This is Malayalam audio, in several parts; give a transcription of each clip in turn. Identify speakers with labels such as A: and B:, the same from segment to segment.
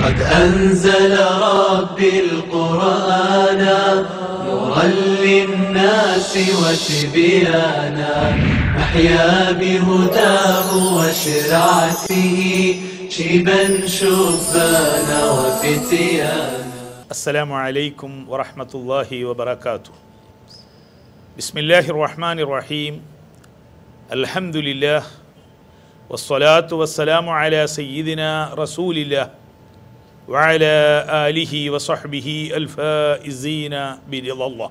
A: قد أنزل ربي القرآن نورا للناس وتبيانا نحيا بهداه وشرعته شيبا شبانا وفتيانا
B: السلام عليكم ورحمة الله وبركاته بسم الله الرحمن الرحيم الحمد لله والصلاة والسلام على سيدنا رسول الله وعلى آله وصحبه الفائزين برضا الله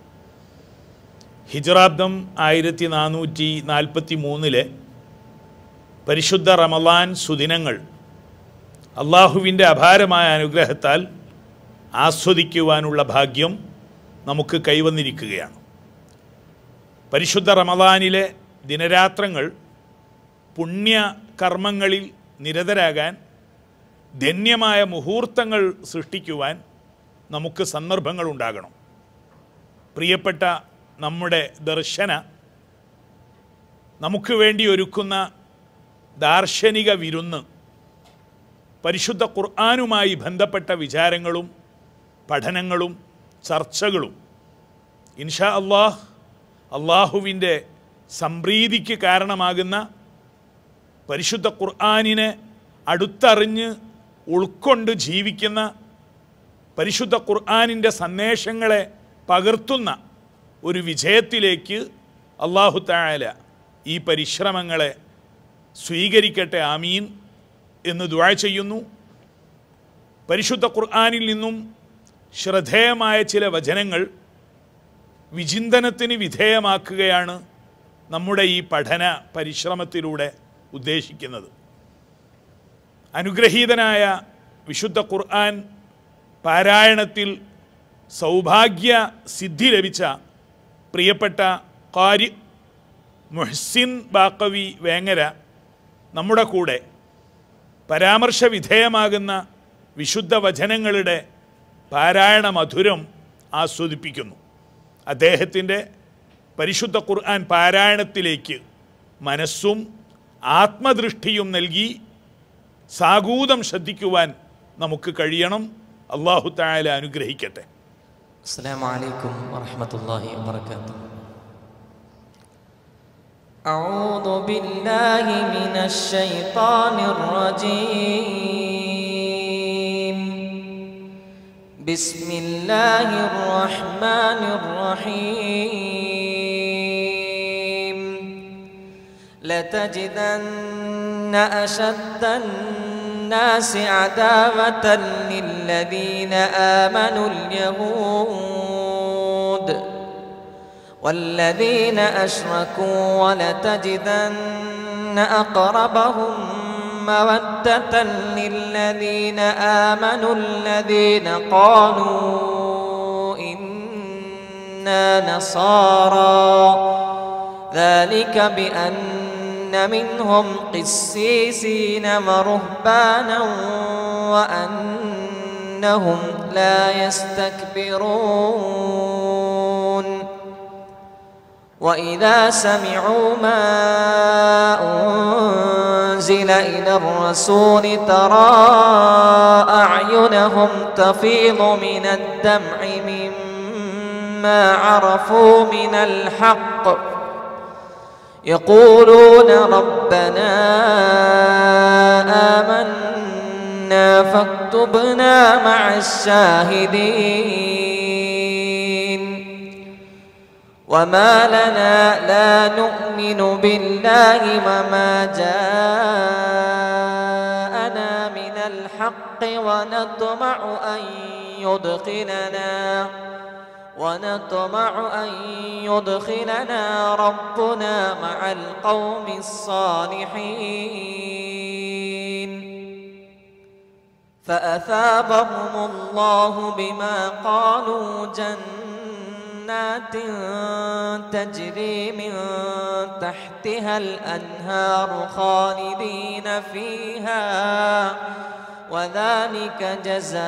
B: ഹിജ്റാബ്ദം ആയിരത്തി നാനൂറ്റി നാൽപ്പത്തി മൂന്നിലെ പരിശുദ്ധ റമലാൻ സുദിനങ്ങൾ അള്ളാഹുവിൻ്റെ അപാരമായ അനുഗ്രഹത്താൽ ആസ്വദിക്കുവാനുള്ള ഭാഗ്യം നമുക്ക് കൈവന്നിരിക്കുകയാണ് പരിശുദ്ധ റമദാനിലെ ദിനരാത്രങ്ങൾ പുണ്യ കർമ്മങ്ങളിൽ നിരതരാകാൻ ധന്യമായ മുഹൂർത്തങ്ങൾ സൃഷ്ടിക്കുവാൻ നമുക്ക് സന്ദർഭങ്ങൾ ഉണ്ടാകണം പ്രിയപ്പെട്ട നമ്മുടെ ദർശന നമുക്ക് വേണ്ടി ഒരുക്കുന്ന ദാർശനിക വിരുന്ന് പരിശുദ്ധ ഖുർആാനുമായി ബന്ധപ്പെട്ട വിചാരങ്ങളും പഠനങ്ങളും ചർച്ചകളും ഇൻഷാ അള്ളാഹ് അള്ളാഹുവിൻ്റെ സംപ്രീതിക്ക് കാരണമാകുന്ന പരിശുദ്ധ ഖുർആാനിനെ അടുത്തറിഞ്ഞ് ഉൾക്കൊണ്ട് ജീവിക്കുന്ന പരിശുദ്ധ ഖുർആാനിൻ്റെ സന്ദേശങ്ങളെ പകർത്തുന്ന ഒരു വിജയത്തിലേക്ക് അള്ളാഹു തായാല ഈ പരിശ്രമങ്ങളെ സ്വീകരിക്കട്ടെ ആമീൻ എന്ന് ദുആ ചെയ്യുന്നു പരിശുദ്ധ ഖുർആാനിൽ നിന്നും ശ്രദ്ധേയമായ ചില വചനങ്ങൾ വിചിന്തനത്തിന് വിധേയമാക്കുകയാണ് നമ്മുടെ ഈ പഠന പരിശ്രമത്തിലൂടെ ഉദ്ദേശിക്കുന്നത് അനുഗ്രഹീതനായ വിശുദ്ധ ഖുർആൻ പാരായണത്തിൽ സൗഭാഗ്യ സിദ്ധി ലഭിച്ച പ്രിയപ്പെട്ട കാരി മുഹ്സിൻ ബാക്കവി വേങ്ങര നമ്മുടെ കൂടെ പരാമർശ വിധേയമാകുന്ന വിശുദ്ധ വചനങ്ങളുടെ പാരായണ മധുരം ആസ്വദിപ്പിക്കുന്നു അദ്ദേഹത്തിൻ്റെ പരിശുദ്ധ ഖുർആൻ പാരായണത്തിലേക്ക് മനസ്സും ആത്മദൃഷ്ടിയും നൽകി സാഗൂതം ശ്രദ്ധിക്കുവാൻ നമുക്ക് കഴിയണം അള്ളാഹു തായാല അനുഗ്രഹിക്കട്ടെ
C: السلام عليكم ورحمة الله وبركاته أعوذ بالله من الشيطان الرجيم بسم الله الرحمن الرحيم لتجدن أشد الناس عداوة للذين آمنوا اليهود والذين أشركوا ولتجدن أقربهم مودة للذين آمنوا الذين قالوا إنا نصارى ذلك بأن منهم قسيسين ورهبانا وأنهم لا يستكبرون وإذا سمعوا ما أنزل إلى الرسول ترى أعينهم تفيض من الدمع مما عرفوا من الحق يقولون ربنا آمنا فاكتبنا مع الشاهدين وما لنا لا نؤمن بالله وما جاءنا من الحق ونطمع أن يدخلنا ونطمع أن يدخلنا ربنا مع القوم الصالحين فأثابهم الله بما قالوا جنات تجري من تحتها الأنهار خالدين فيها وذلك جزاء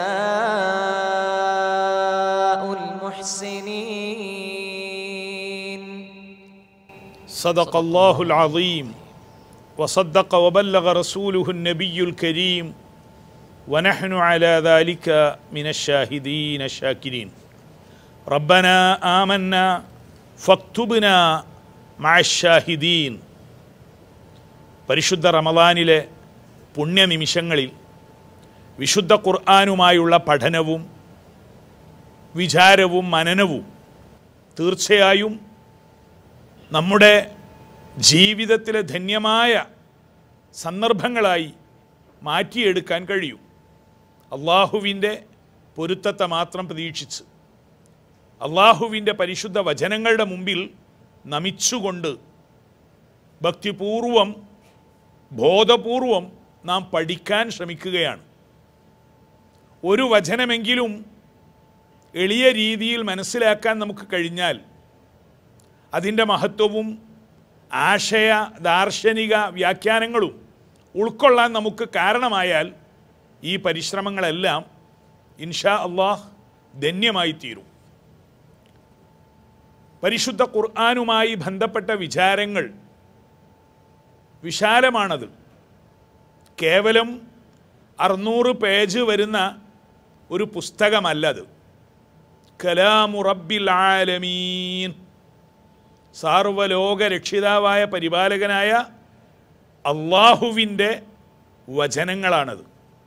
C: المحسنين
B: صدق الله العظيم وصدق وبلغ رسوله النبي الكريم ونحن على ذلك من الشاهدين الشاكرين ربنا آمنا فاكتبنا مع الشاهدين പരിശുദ്ധ റമദാനിലെ പുണ്യനിമിഷങ്ങളിൽ വിശുദ്ധ ഖുർആാനുമായുള്ള പഠനവും വിചാരവും മനനവും തീർച്ചയായും നമ്മുടെ ജീവിതത്തിലെ ധന്യമായ സന്ദർഭങ്ങളായി മാറ്റിയെടുക്കാൻ കഴിയും അള്ളാഹുവിൻ്റെ പൊരുത്തത്തെ മാത്രം പ്രതീക്ഷിച്ച് അള്ളാഹുവിൻ്റെ പരിശുദ്ധ വചനങ്ങളുടെ മുമ്പിൽ നമിച്ചുകൊണ്ട് ഭക്തിപൂർവം ബോധപൂർവം നാം പഠിക്കാൻ ശ്രമിക്കുകയാണ് ഒരു വചനമെങ്കിലും എളിയ രീതിയിൽ മനസ്സിലാക്കാൻ നമുക്ക് കഴിഞ്ഞാൽ അതിൻ്റെ മഹത്വവും ആശയ ദാർശനിക വ്യാഖ്യാനങ്ങളും ഉൾക്കൊള്ളാൻ നമുക്ക് കാരണമായാൽ ഈ പരിശ്രമങ്ങളെല്ലാം ഇൻഷാ അള്ളാഹ് ധന്യമായി തീരും പരിശുദ്ധ ഖുർആാനുമായി ബന്ധപ്പെട്ട വിചാരങ്ങൾ വിശാലമാണത് കേവലം അറുന്നൂറ് പേജ് വരുന്ന ഒരു പുസ്തകമല്ലത് കലാമു റബ്ബിൽ ആലമീൻ സാർവലോക രക്ഷിതാവായ പരിപാലകനായ അള്ളാഹുവിൻ്റെ വചനങ്ങളാണത്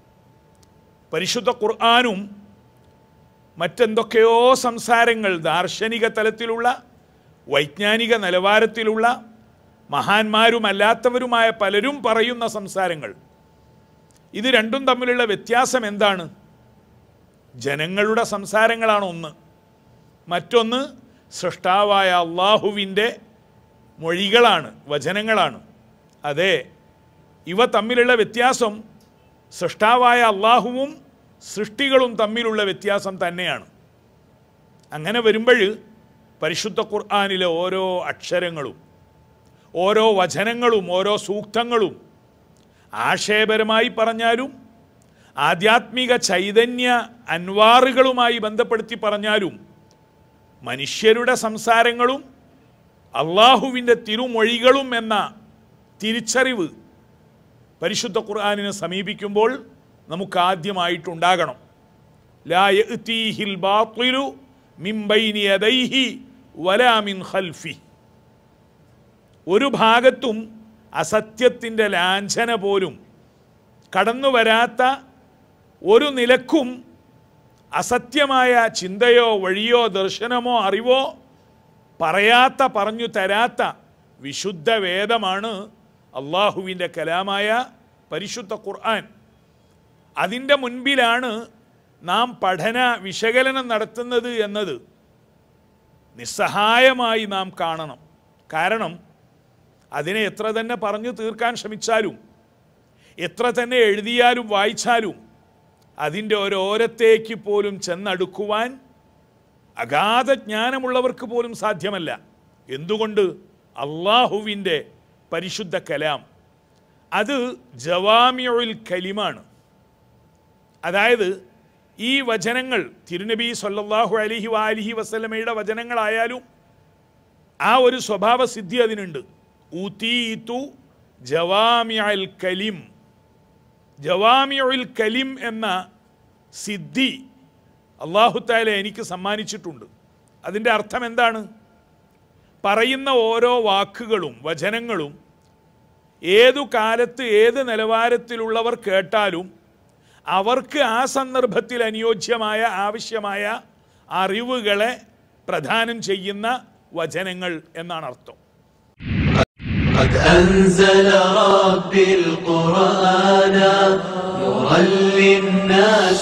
B: പരിശുദ്ധ ഖുർആാനും മറ്റെന്തൊക്കെയോ സംസാരങ്ങൾ ദാർശനിക തലത്തിലുള്ള വൈജ്ഞാനിക നിലവാരത്തിലുള്ള മഹാന്മാരുമല്ലാത്തവരുമായ പലരും പറയുന്ന സംസാരങ്ങൾ ഇത് രണ്ടും തമ്മിലുള്ള വ്യത്യാസം എന്താണ് ജനങ്ങളുടെ സംസാരങ്ങളാണ് ഒന്ന് മറ്റൊന്ന് സൃഷ്ടാവായ അള്ളാഹുവിൻ്റെ മൊഴികളാണ് വചനങ്ങളാണ് അതെ ഇവ തമ്മിലുള്ള വ്യത്യാസം സൃഷ്ടാവായ അള്ളാഹുവും സൃഷ്ടികളും തമ്മിലുള്ള വ്യത്യാസം തന്നെയാണ് അങ്ങനെ വരുമ്പോൾ പരിശുദ്ധ ഖുർആാനിലെ ഓരോ അക്ഷരങ്ങളും ഓരോ വചനങ്ങളും ഓരോ സൂക്തങ്ങളും ആശയപരമായി പറഞ്ഞാലും ആധ്യാത്മിക ചൈതന്യ അൻവാറുകളുമായി ബന്ധപ്പെടുത്തി പറഞ്ഞാലും മനുഷ്യരുടെ സംസാരങ്ങളും അള്ളാഹുവിൻ്റെ തിരുമൊഴികളും എന്ന തിരിച്ചറിവ് പരിശുദ്ധ ഖുർആാനിനെ സമീപിക്കുമ്പോൾ നമുക്ക് ആദ്യമായിട്ടുണ്ടാകണം ലാ യഅ്തീഹിൽ ബാത്തിലു മിൻ ബൈനി യദൈഹി വലാ മിൻ ഖൽഫി ഒരു ഭാഗത്തും അസത്യത്തിൻ്റെ ലാഞ്ചന പോലും കടന്നു വരാത്ത ഒരു നിലക്കും അസത്യമായ ചിന്തയോ വഴിയോ ദർശനമോ അറിവോ പറയാത്ത പറഞ്ഞു തരാത്ത വിശുദ്ധ വേദമാണ് അള്ളാഹുവിൻ്റെ കലാമായ പരിശുദ്ധ ഖുർആൻ അതിൻ്റെ മുൻപിലാണ് നാം പഠന വിശകലനം നടത്തുന്നത് എന്നത് നിസ്സഹായമായി നാം കാണണം കാരണം അതിനെ എത്ര തന്നെ പറഞ്ഞു തീർക്കാൻ ശ്രമിച്ചാലും എത്ര തന്നെ എഴുതിയാലും വായിച്ചാലും അതിൻ്റെ ഓരോരത്തേക്ക് പോലും ചെന്നടുക്കുവാൻ അഗാധ ജ്ഞാനമുള്ളവർക്ക് പോലും സാധ്യമല്ല എന്തുകൊണ്ട് അള്ളാഹുവിൻ്റെ പരിശുദ്ധ കലാം അത് ജവാമിയുൽ കലിമാണ് അതായത് ഈ വചനങ്ങൾ തിരുനബി സല്ലല്ലാഹു അലൈഹി വാലിഹി വസല്ലമയുടെ വചനങ്ങളായാലും ആ ഒരു സ്വഭാവ സിദ്ധി അതിനുണ്ട് ഊതീതു ജവാമിയൽ കലിം ജവാമിയുൽ കലിം എന്ന സിദ്ധി അള്ളാഹു താല എനിക്ക് സമ്മാനിച്ചിട്ടുണ്ട് അതിൻ്റെ അർത്ഥം എന്താണ് പറയുന്ന ഓരോ വാക്കുകളും വചനങ്ങളും ഏതു കാലത്ത് ഏത് നിലവാരത്തിലുള്ളവർ കേട്ടാലും അവർക്ക് ആ സന്ദർഭത്തിൽ അനുയോജ്യമായ ആവശ്യമായ അറിവുകളെ പ്രദാനം ചെയ്യുന്ന വചനങ്ങൾ എന്നാണ് അർത്ഥം
A: قد أنزل ربي القرآن نورا للناس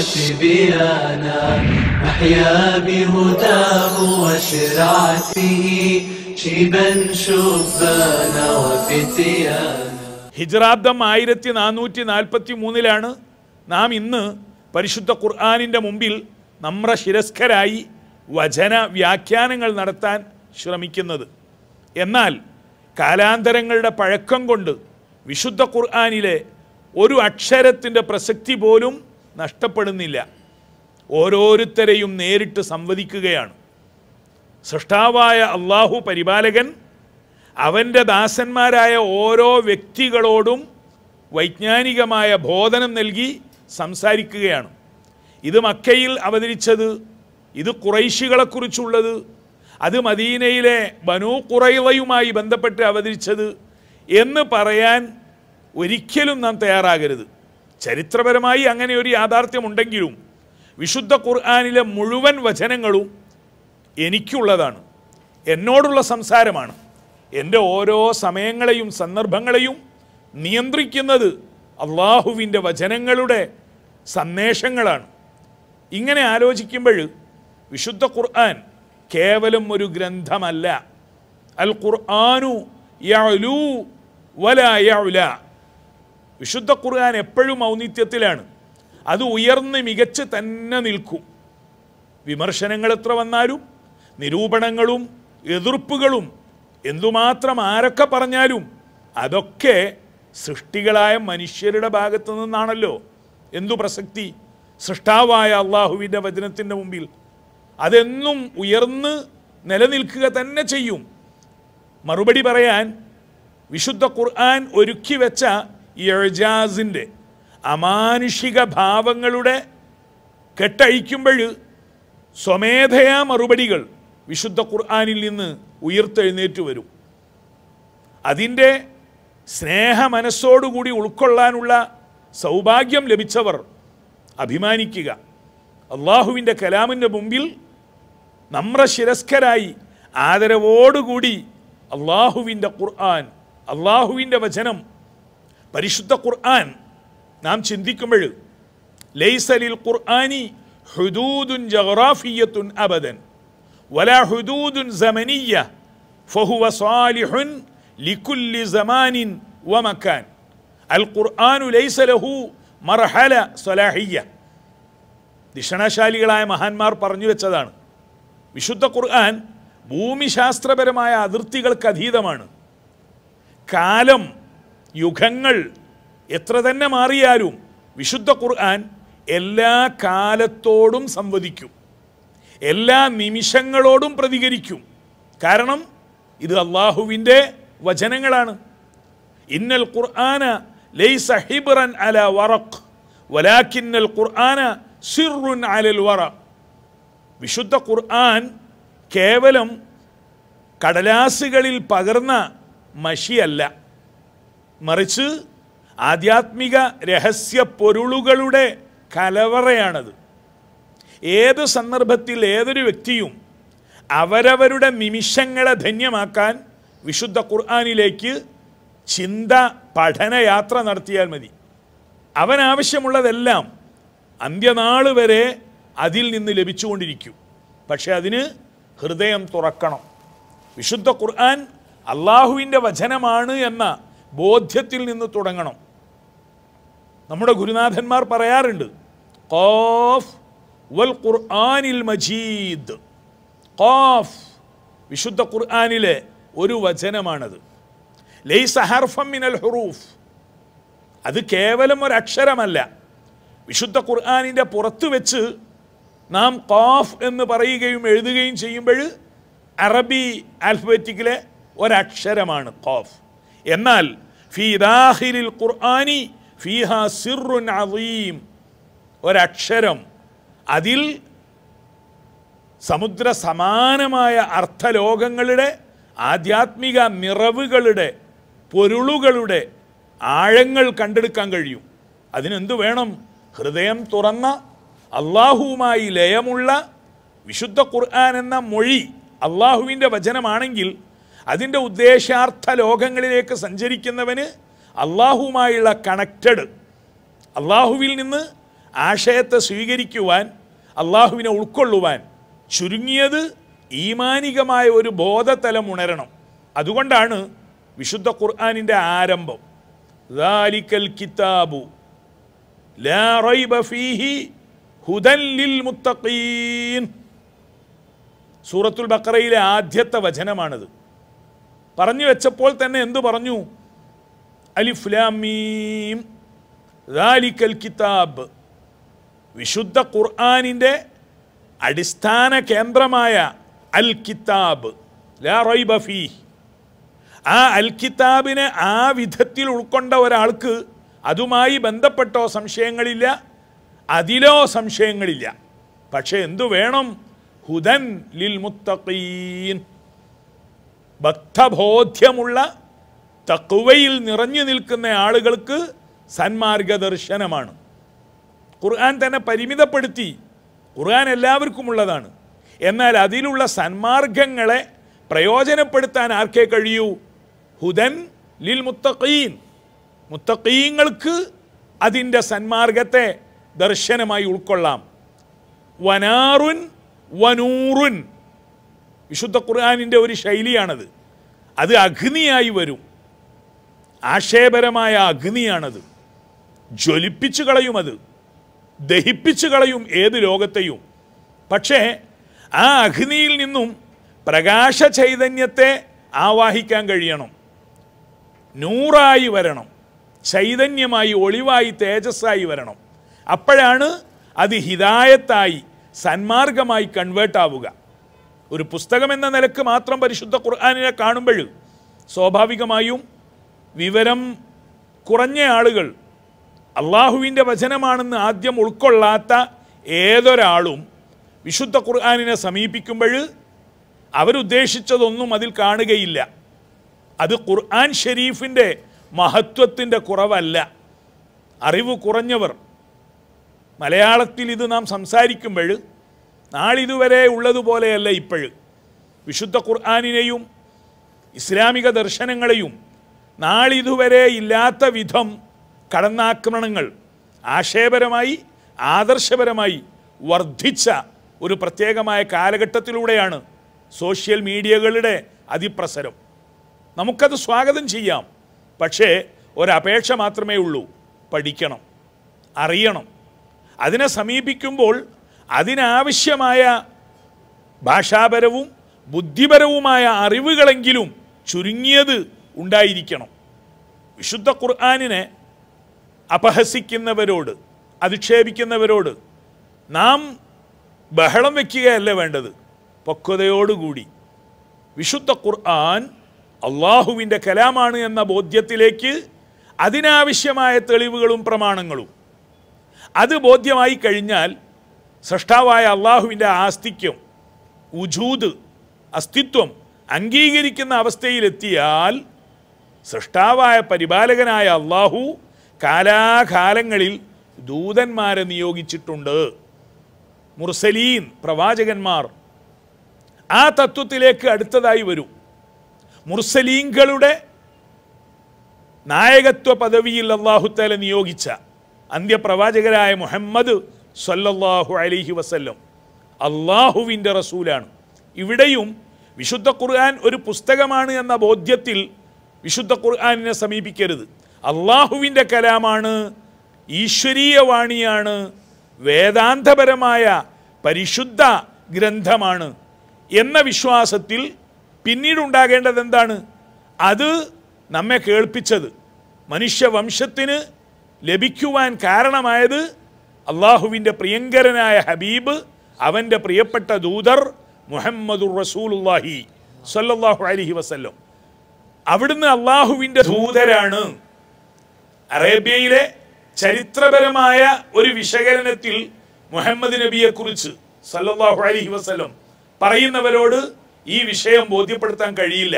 A: وتبيانا نحيا بهداه وشرعته شيبا شبانا وفتيانا
B: ഹിജ്റാബ്ദം ആയിരത്തി നാനൂറ്റി നാൽപ്പത്തി മൂന്നിലാണ് നാം ഇന്ന് പരിശുദ്ധ ഖുർആാനിൻ്റെ മുമ്പിൽ നമ്ര ശിരസ്കരായി വചന വ്യാഖ്യാനങ്ങൾ നടത്താൻ ശ്രമിക്കുന്നത് എന്നാൽ കാലാന്തരങ്ങളുടെ പഴക്കം കൊണ്ട് വിശുദ്ധ ഖുർആാനിലെ ഒരു അക്ഷരത്തിൻ്റെ പ്രസക്തി പോലും നഷ്ടപ്പെടുന്നില്ല ഓരോരുത്തരെയും നേരിട്ട് സംവദിക്കുകയാണ് സൃഷ്ടാവായ അള്ളാഹു പരിപാലകൻ അവൻ്റെ ദാസന്മാരായ ഓരോ വ്യക്തികളോടും വൈജ്ഞാനികമായ ബോധനം നൽകി സംസാരിക്കുകയാണ് ഇത് മക്കയിൽ അവതരിച്ചത് ഇത് കുറൈശികളെക്കുറിച്ചുള്ളത് അത് മദീനയിലെ ബനൂ കുറൈളയുമായി ബന്ധപ്പെട്ട് അവതരിച്ചത് എന്ന് പറയാൻ ഒരിക്കലും നാം തയ്യാറാകരുത് ചരിത്രപരമായി അങ്ങനെ ഒരു യാഥാർത്ഥ്യമുണ്ടെങ്കിലും വിശുദ്ധ ഖുർആാനിലെ മുഴുവൻ വചനങ്ങളും എനിക്കുള്ളതാണ് എന്നോടുള്ള സംസാരമാണ് എൻ്റെ ഓരോ സമയങ്ങളെയും സന്ദർഭങ്ങളെയും നിയന്ത്രിക്കുന്നത് അള്ളാഹുവിൻ്റെ വചനങ്ങളുടെ സന്ദേശങ്ങളാണ് ഇങ്ങനെ ആലോചിക്കുമ്പോൾ വിശുദ്ധ ഖുർആൻ കേവലം ഒരു ഗ്രന്ഥമല്ല അൽ ഖുർആാനു യഅലു വല യഅല വിശുദ്ധ ഖുർആൻ എപ്പോഴും ഔന്നിത്യത്തിലാണ് അത് ഉയർന്ന് മികച്ച് തന്നെ നിൽക്കും വിമർശനങ്ങൾ എത്ര വന്നാലും നിരൂപണങ്ങളും എതിർപ്പുകളും എന്തുമാത്രം ആരൊക്കെ പറഞ്ഞാലും അതൊക്കെ സൃഷ്ടികളായ മനുഷ്യരുടെ ഭാഗത്തു നിന്നാണല്ലോ എന്തു പ്രസക്തി സൃഷ്ടാവായ അള്ളാഹുവിൻ്റെ വചനത്തിൻ്റെ മുമ്പിൽ അതെന്നും ഉയർന്ന് നിലനിൽക്കുക തന്നെ ചെയ്യും മറുപടി പറയാൻ വിശുദ്ധ ഖുർആൻ ഒരുക്കി വെച്ച ഈ എഴജാസിൻ്റെ അമാനുഷിക ഭാവങ്ങളുടെ കെട്ടഴിക്കുമ്പോൾ സ്വമേധയാ മറുപടികൾ വിശുദ്ധ ഖുർആനിൽ നിന്ന് ഉയർത്തെഴുന്നേറ്റ് വരും അതിൻ്റെ സ്നേഹ മനസ്സോടുകൂടി ഉൾക്കൊള്ളാനുള്ള സൗഭാഗ്യം ലഭിച്ചവർ അഭിമാനിക്കുക അള്ളാഹുവിൻ്റെ കലാമിൻ്റെ മുമ്പിൽ നമ്രശിരസ്കരായി ആദരവോടുകൂടി അള്ളാഹുവിൻ്റെ ഖുർആൻ അള്ളാഹുവിൻ്റെ വചനം പരിശുദ്ധ ഖുർആൻ നാം ചിന്തിക്കുമ്പോൾ ലൈസലിൽ ഖുർആനി ഹുദൂദുൻ ജഗ്റാഫിയത്തുൻ അബദൻ വല ഹുദൂദുൻ സമനിയ ഫഹുവ സാലിഹുൻ ലിക്കുല്ലി സമാനിൻ വമക്കാൻ അൽ ഖുർആനു ലൈസ ലഹു മർഹല സലാഹിയ്യ ദിഷണശാലികളായ മഹാന്മാർ പറഞ്ഞു വെച്ചതാണ് വിശുദ്ധ ഖുർആൻ ഭൂമിശാസ്ത്രപരമായ അതിർത്തികൾക്ക് അതീതമാണ് കാലം യുഗങ്ങൾ എത്ര തന്നെ മാറിയാലും വിശുദ്ധ ഖുർആൻ എല്ലാ കാലത്തോടും സംവദിക്കും എല്ലാ നിമിഷങ്ങളോടും പ്രതികരിക്കും കാരണം ഇത് അള്ളാഹുവിൻ്റെ വചനങ്ങളാണ് ഇന്നൽ ഖുർആന ലൈസ ഹിബ്റൻ അല വറഖ് വലാക്കിന്നൽ ഖുർആന സിറുൻ അലൽ വറ വിശുദ്ധ ഖുർആൻ കേവലം കടലാസുകളിൽ പകർന്ന മഷിയല്ല മറിച്ച് ആധ്യാത്മിക രഹസ്യ പൊരുളുകളുടെ കലവറയാണത് ഏത് സന്ദർഭത്തിൽ ഏതൊരു വ്യക്തിയും അവരവരുടെ നിമിഷങ്ങളെ ധന്യമാക്കാൻ വിശുദ്ധ ഖുർആാനിലേക്ക് ചിന്ത പഠനയാത്ര നടത്തിയാൽ മതി അവനാവശ്യമുള്ളതെല്ലാം അന്ത്യനാൾ വരെ അതിൽ നിന്ന് ലഭിച്ചുകൊണ്ടിരിക്കും പക്ഷെ അതിന് ഹൃദയം തുറക്കണം വിശുദ്ധ ഖുർആൻ അള്ളാഹുവിൻ്റെ വചനമാണ് എന്ന ബോധ്യത്തിൽ നിന്ന് തുടങ്ങണം നമ്മുടെ ഗുരുനാഥന്മാർ പറയാറുണ്ട് ഖാഫ് വൽ ഖുർആനിൽ മജീദ് ഖാഫ് വിശുദ്ധ ഖുർആനിലെ ഒരു വചനമാണത് ലൈസ ഹർഫം മിനൽ ഹുറൂഫ് അത് കേവലം ഒരു അക്ഷരമല്ല വിശുദ്ധ ഖുർആാനിൻ്റെ പുറത്ത് വെച്ച് നാം ഖാഫ് എന്ന് പറയുകയും എഴുതുകയും ചെയ്യുമ്പോൾ അറബി ആൽഫബറ്റിക്കിലെ ഒരക്ഷരമാണ് ഖാഫ് എന്നാൽ ഫി ദാഹിരിൽ ഖുർആാനി ഫീഹ സിറുൻ അദീം ഒരക്ഷരം അതിൽ സമുദ്ര സമാനമായ അർത്ഥലോകങ്ങളുടെ ആധ്യാത്മിക നിറവുകളുടെ പൊരുളുകളുടെ ആഴങ്ങൾ കണ്ടെടുക്കാൻ കഴിയും അതിനെന്ത് വേണം ഹൃദയം തുറന്ന അള്ളാഹുവുമായി ലയമുള്ള വിശുദ്ധ ഖുർആൻ എന്ന മൊഴി അള്ളാഹുവിൻ്റെ വചനമാണെങ്കിൽ അതിൻ്റെ ഉദ്ദേശാർത്ഥ ലോകങ്ങളിലേക്ക് സഞ്ചരിക്കുന്നവന് അള്ളാഹുവുമായുള്ള കണക്റ്റഡ് അള്ളാഹുവിൽ നിന്ന് ആശയത്തെ സ്വീകരിക്കുവാൻ അള്ളാഹുവിനെ ഉൾക്കൊള്ളുവാൻ ചുരുങ്ങിയത് ഈമാനികമായ ഒരു ബോധതലം ഉണരണം അതുകൊണ്ടാണ് വിശുദ്ധ ഖുർആാനിൻ്റെ ആരംഭം ദാലിക്കൽ കിതാബു ലാ റൈബ ഫീഹി ഹുദൻ ലിൽ മുത്തഖീൻ സൂറത്തുൽ ബക്കറയിലെ ആദ്യത്തെ വചനമാണിത് പറഞ്ഞു വെച്ചപ്പോൾ തന്നെ എന്തു പറഞ്ഞു അലിഫ്ലാമീം ദാലിക്കൽ കിതാബ് വിശുദ്ധ ഖുർആാനിൻ്റെ അടിസ്ഥാന കേന്ദ്രമായ അൽ കിതാബ് ലാ റൈബ ഫീ ആ അൽ കിതാബിനെ ആ വിധത്തിൽ ഉൾക്കൊണ്ട ഒരാൾക്ക് അതുമായി ബന്ധപ്പെട്ടോ സംശയങ്ങളില്ല അതിലോ സംശയങ്ങളില്ല പക്ഷെ എന്തു വേണം ഹുദൻ ലിൽ മുത്തഖീൻ ഭക്തബോധ്യമുള്ള തക്കുവയിൽ നിറഞ്ഞു നിൽക്കുന്ന ആളുകൾക്ക് സന്മാർഗദർശനമാണ് ഖുർആൻ തന്നെ പരിമിതപ്പെടുത്തി ഖുർആൻ എല്ലാവർക്കും ഉള്ളതാണ് എന്നാൽ അതിലുള്ള സന്മാർഗങ്ങളെ പ്രയോജനപ്പെടുത്താൻ ആർക്കേ കഴിയൂ ഹുദൻ ലിൽ മുത്തഖീൻ മുത്തഖീങ്ങൾക്ക് അതിൻ്റെ സന്മാർഗത്തെ ദർശനമായി ഉൾക്കൊള്ളാം വനാറുൻ വനൂറുൻ വിശുദ്ധ ഖുർആാനിൻ്റെ ഒരു ശൈലിയാണത് അത് അഗ്നിയായി വരും ആശയപരമായ അഗ്നിയാണത് ജ്വലിപ്പിച്ചു കളയും അത് ദഹിപ്പിച്ചു കളയും ഏത് ലോകത്തെയും പക്ഷേ ആ അഗ്നിയിൽ നിന്നും പ്രകാശ ചൈതന്യത്തെ ആവാഹിക്കാൻ കഴിയണം നൂറായി വരണം ചൈതന്യമായി ഒളിവായി തേജസ്സായി വരണം അപ്പോഴാണ് അത് ഹിതായത്തായി സന്മാർഗമായി കൺവേർട്ട് ആവുക ഒരു പുസ്തകം എന്ന നിലക്ക് മാത്രം പരിശുദ്ധ ഖുർആാനിനെ കാണുമ്പോൾ സ്വാഭാവികമായും വിവരം കുറഞ്ഞ ആളുകൾ അള്ളാഹുവിൻ്റെ വചനമാണെന്ന് ആദ്യം ഉൾക്കൊള്ളാത്ത ഏതൊരാളും വിശുദ്ധ ഖുർആാനിനെ സമീപിക്കുമ്പോൾ അവരുദ്ദേശിച്ചതൊന്നും അതിൽ കാണുകയില്ല അത് ഖുർആൻ ഷരീഫിൻ്റെ മഹത്വത്തിൻ്റെ കുറവല്ല അറിവ് കുറഞ്ഞവർ മലയാളത്തിൽ ഇത് നാം സംസാരിക്കുമ്പോൾ നാളിതുവരെ ഉള്ളതുപോലെയല്ല ഇപ്പോഴ് വിശുദ്ധ ഖുർആാനിനെയും ഇസ്ലാമിക ദർശനങ്ങളെയും നാളിതുവരെ ഇല്ലാത്ത വിധം കടന്നാക്രമണങ്ങൾ ആശയപരമായി ആദർശപരമായി വർദ്ധിച്ച ഒരു പ്രത്യേകമായ കാലഘട്ടത്തിലൂടെയാണ് സോഷ്യൽ മീഡിയകളുടെ അതിപ്രസരം നമുക്കത് സ്വാഗതം ചെയ്യാം പക്ഷേ ഒരപേക്ഷ മാത്രമേ ഉള്ളൂ പഠിക്കണം അറിയണം അതിനെ സമീപിക്കുമ്പോൾ അതിനാവശ്യമായ ഭാഷാപരവും ബുദ്ധിപരവുമായ അറിവുകളെങ്കിലും ചുരുങ്ങിയത് ഉണ്ടായിരിക്കണം വിശുദ്ധ ഖുർആാനിനെ അപഹസിക്കുന്നവരോട് അധിക്ഷേപിക്കുന്നവരോട് നാം ബഹളം വയ്ക്കുകയല്ല വേണ്ടത് പക്വതയോടുകൂടി വിശുദ്ധ ഖുർആൻ അള്ളാഹുവിൻ്റെ കലാമാണ് എന്ന ബോധ്യത്തിലേക്ക് അതിനാവശ്യമായ തെളിവുകളും പ്രമാണങ്ങളും അത് ബോധ്യമായി കഴിഞ്ഞാൽ സൃഷ്ടാവായ അള്ളാഹുവിൻ്റെ ആസ്തിക്യം ഉജൂദ് അസ്തിത്വം അംഗീകരിക്കുന്ന അവസ്ഥയിലെത്തിയാൽ സൃഷ്ടാവായ പരിപാലകനായ അള്ളാഹു കാലാകാലങ്ങളിൽ ദൂതന്മാരെ നിയോഗിച്ചിട്ടുണ്ട് മുർസലീൻ പ്രവാചകന്മാർ ആ തത്വത്തിലേക്ക് അടുത്തതായി വരും മുർസലീങ്ങളുടെ നായകത്വ പദവിയിൽ അള്ളാഹുത്താല നിയോഗിച്ച അന്ത്യപ്രവാചകരായ മുഹമ്മദ് സല്ലല്ലാഹു അലൈഹി വസല്ലം അള്ളാഹുവിൻ്റെ റസൂലാണ് ഇവിടെയും വിശുദ്ധ ഖുർആൻ ഒരു പുസ്തകമാണ് എന്ന ബോധ്യത്തിൽ വിശുദ്ധ ഖുർആാനിനെ സമീപിക്കരുത് അള്ളാഹുവിൻ്റെ കലാമാണ് ഈശ്വരീയ വാണിയാണ് വേദാന്തപരമായ പരിശുദ്ധ ഗ്രന്ഥമാണ് എന്ന വിശ്വാസത്തിൽ പിന്നീടുണ്ടാകേണ്ടത് എന്താണ് അത് നമ്മെ കേൾപ്പിച്ചത് മനുഷ്യവംശത്തിന് ലഭിക്കുവാൻ കാരണമായത് അള്ളാഹുവിൻ്റെ പ്രിയങ്കരനായ ഹബീബ് അവൻ്റെ പ്രിയപ്പെട്ട ദൂതർ മുഹമ്മദുർ റസൂലുല്ലാഹി സല്ലല്ലാഹു അലൈഹി വസല്ലം അവിടുന്ന് അള്ളാഹുവിൻ്റെ ദൂതരാണ് അറേബ്യയിലെ ചരിത്രപരമായ ഒരു വിശകലനത്തിൽ മുഹമ്മദ് നബിയെക്കുറിച്ച് സല്ലല്ലാഹു അലൈഹി വസല്ലം പറയുന്നവരോട് ഈ വിഷയം ബോധ്യപ്പെടുത്താൻ കഴിയില്ല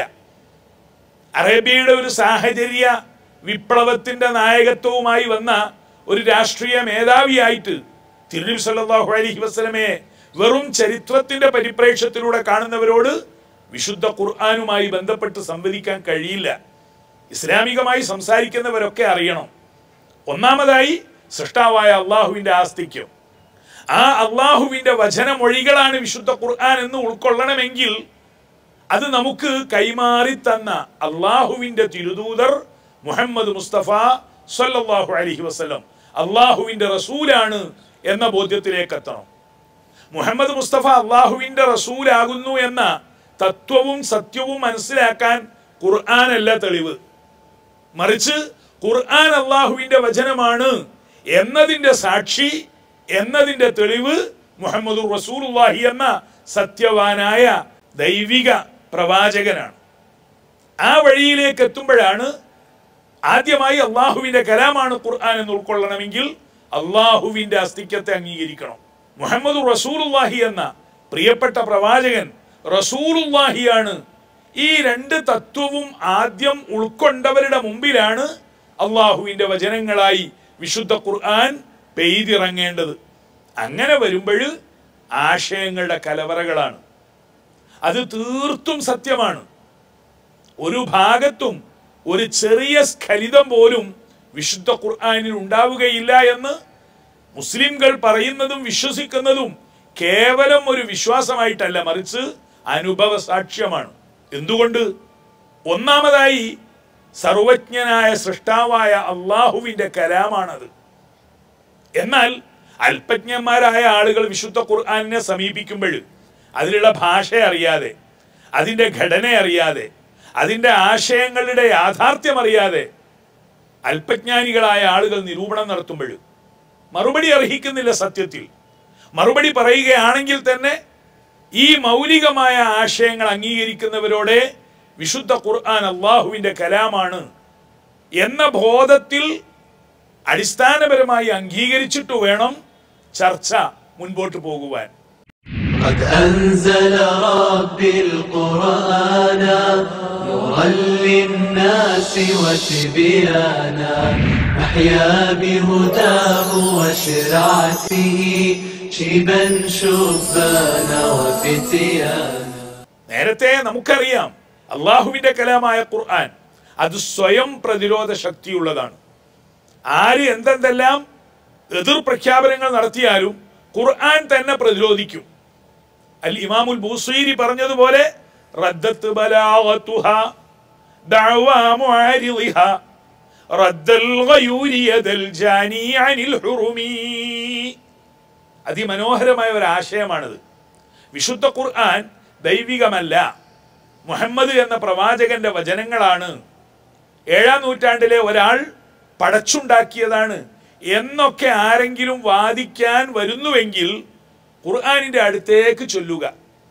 B: അറേബ്യയുടെ ഒരു സാഹചര്യ വിപ്ലവത്തിന്റെ നായകത്വവുമായി വന്ന ഒരു രാഷ്ട്രീയ മേധാവിയായിട്ട് തിരുനബി സല്ലല്ലാഹു അലൈഹി വസല്ലമയെ വെറും ചരിത്രത്തിന്റെ പരിപ്രേക്ഷ്യത്തിലൂടെ കാണുന്നവരോട് വിശുദ്ധ ഖുർആാനുമായി ബന്ധപ്പെട്ട് സംവദിക്കാൻ കഴിയില്ല ഇസ്ലാമികമായി സംസാരിക്കുന്നവരൊക്കെ അറിയണം ഒന്നാമതായി സൃഷ്ടാവായ അള്ളാഹുവിന്റെ ആസ്തിക്യം ആ അള്ളാഹുവിന്റെ വചനമൊഴികളാണ് വിശുദ്ധ ഖുർആൻ എന്ന് ഉൾക്കൊള്ളണമെങ്കിൽ അത് നമുക്ക് കൈമാറി തന്ന അള്ളാഹുവിന്റെ തിരുദൂതർ മുഹമ്മദ് മുസ്തഫ സല്ലല്ലാഹു അലൈഹി വസല്ലം അള്ളാഹുവിന്റെ റസൂലാണ് എന്ന ബോധ്യത്തിലേക്ക് എത്തണം മുഹമ്മദ് മുസ്തഫ അള്ളാഹുവിന്റെ റസൂലാകുന്നു എന്ന തത്വവും സത്യവും മനസ്സിലാക്കാൻ ഖുർആനല്ല തെളിവ് മറിച്ച് ഖുർആൻ അള്ളാഹുവിന്റെ വചനമാണ് എന്നതിന്റെ സാക്ഷി എന്നതിന്റെ തെളിവ് മുഹമ്മദ് റസൂലുള്ളാഹി എന്ന സത്യവാനായ ദൈവിക പ്രവാചകനാണ് ആ വഴിയിലേക്ക് എത്തുമ്പോഴാണ് ആദ്യമായി അള്ളാഹുവിന്റെ കലാമാണ് ഖുർആൻ എന്ന് ഉൾക്കൊള്ളണമെങ്കിൽ അള്ളാഹുവിന്റെ അസ്തിത്വത്തെ അംഗീകരിക്കണം മുഹമ്മദ് റസൂലുള്ളാഹി എന്ന പ്രിയപ്പെട്ട പ്രവാചകൻ റസൂലുള്ളാഹിയാണ് ഈ രണ്ട് തത്വവും ആദ്യം ഉൾക്കൊണ്ടവരുടെ മുമ്പിലാണ് അള്ളാഹുവിന്റെ വചനങ്ങളായി വിശുദ്ധ ഖുർആൻ പെയ്തിറങ്ങേണ്ടത് അങ്ങനെ വരുമ്പോൾ ആശയങ്ങളുടെ കലവറകളാണ് അത് തീർത്തും സത്യമാണ് ഒരു ഭാഗത്തും ഒരു ചെറിയ സ്ഖലിതം പോലും വിശുദ്ധ ഖുർആനിൽ ഉണ്ടാവുകയില്ല എന്ന് മുസ്ലിംകൾ പറയുന്നതും വിശ്വസിക്കുന്നതും കേവലം ഒരു വിശ്വാസമായിട്ടല്ല മറിച്ച് അനുഭവ സാക്ഷ്യമാണ് എന്തുകൊണ്ട് ഒന്നാമതായി സർവജ്ഞനായ സൃഷ്ടാവായ അള്ളാഹുവിന്റെ കലാമാണത് എന്നാൽ അല്പജ്ഞന്മാരായ ആളുകൾ വിശുദ്ധ ഖുർആാനിനെ സമീപിക്കുമ്പോൾ അതിലുള്ള ഭാഷ അറിയാതെ അതിൻ്റെ ഘടന അറിയാതെ അതിൻ്റെ ആശയങ്ങളുടെ യാഥാർത്ഥ്യം അറിയാതെ അല്പജ്ഞാനികളായ ആളുകൾ നിരൂപണം നടത്തുമ്പോൾ മറുപടി അർഹിക്കുന്നില്ല സത്യത്തിൽ മറുപടി പറയുകയാണെങ്കിൽ തന്നെ ഈ മൗലികമായ ആശയങ്ങൾ അംഗീകരിക്കുന്നവരോടെ വിശുദ്ധ ഖുർആൻ അള്ളാഹുവിന്റെ കലാമാണ് എന്ന ബോധത്തിൽ അടിസ്ഥാനപരമായി അംഗീകരിച്ചിട്ട് വേണം ചർച്ച മുൻപോട്ട് പോകുവാൻ
A: قد أنزل ربي القرآن نورا للناس وتبيانا أحيا بهداه وشرعته شيبا شبانا وفتيانا
B: നേരത്തെ നമുക്കറിയാം അള്ളാഹുവിന്റെ കലാമായ ഖുർആൻ അത് സ്വയം പ്രതിരോധ ശക്തിയുള്ളതാണ് ആര് എന്തെന്തെല്ലാം എതിർ പ്രഖ്യാപനങ്ങൾ നടത്തിയാലും ഖുർആൻ തന്നെ പ്രതിരോധിക്കും അൽ ഇമാമുൽ ബൂസീരി പറഞ്ഞതുപോലെ റദ്ദത്ത് ബലാഗത്തുഹ ദഅവാ മുആരിളിഹ റദ്ദൽ ഗയൂരി യദൽ ജാനി അനിൽ ഹുറുമി അതിമനോഹരമായ ഒരു ആശയമാണിത് വിശുദ്ധ ഖുർആൻ ദൈവികമല്ല മുഹമ്മദ് എന്ന പ്രവാചകന്റെ വചനങ്ങളാണ് ഏഴാം നൂറ്റാണ്ടിലെ ഒരാൾ പടച്ചുണ്ടാക്കിയതാണ് എന്നൊക്കെ ആരെങ്കിലും വാദിക്കാൻ വരുന്നുവെങ്കിൽ ഖുർആാനിന്റെ അടുത്തേക്ക് ചൊല്ലുക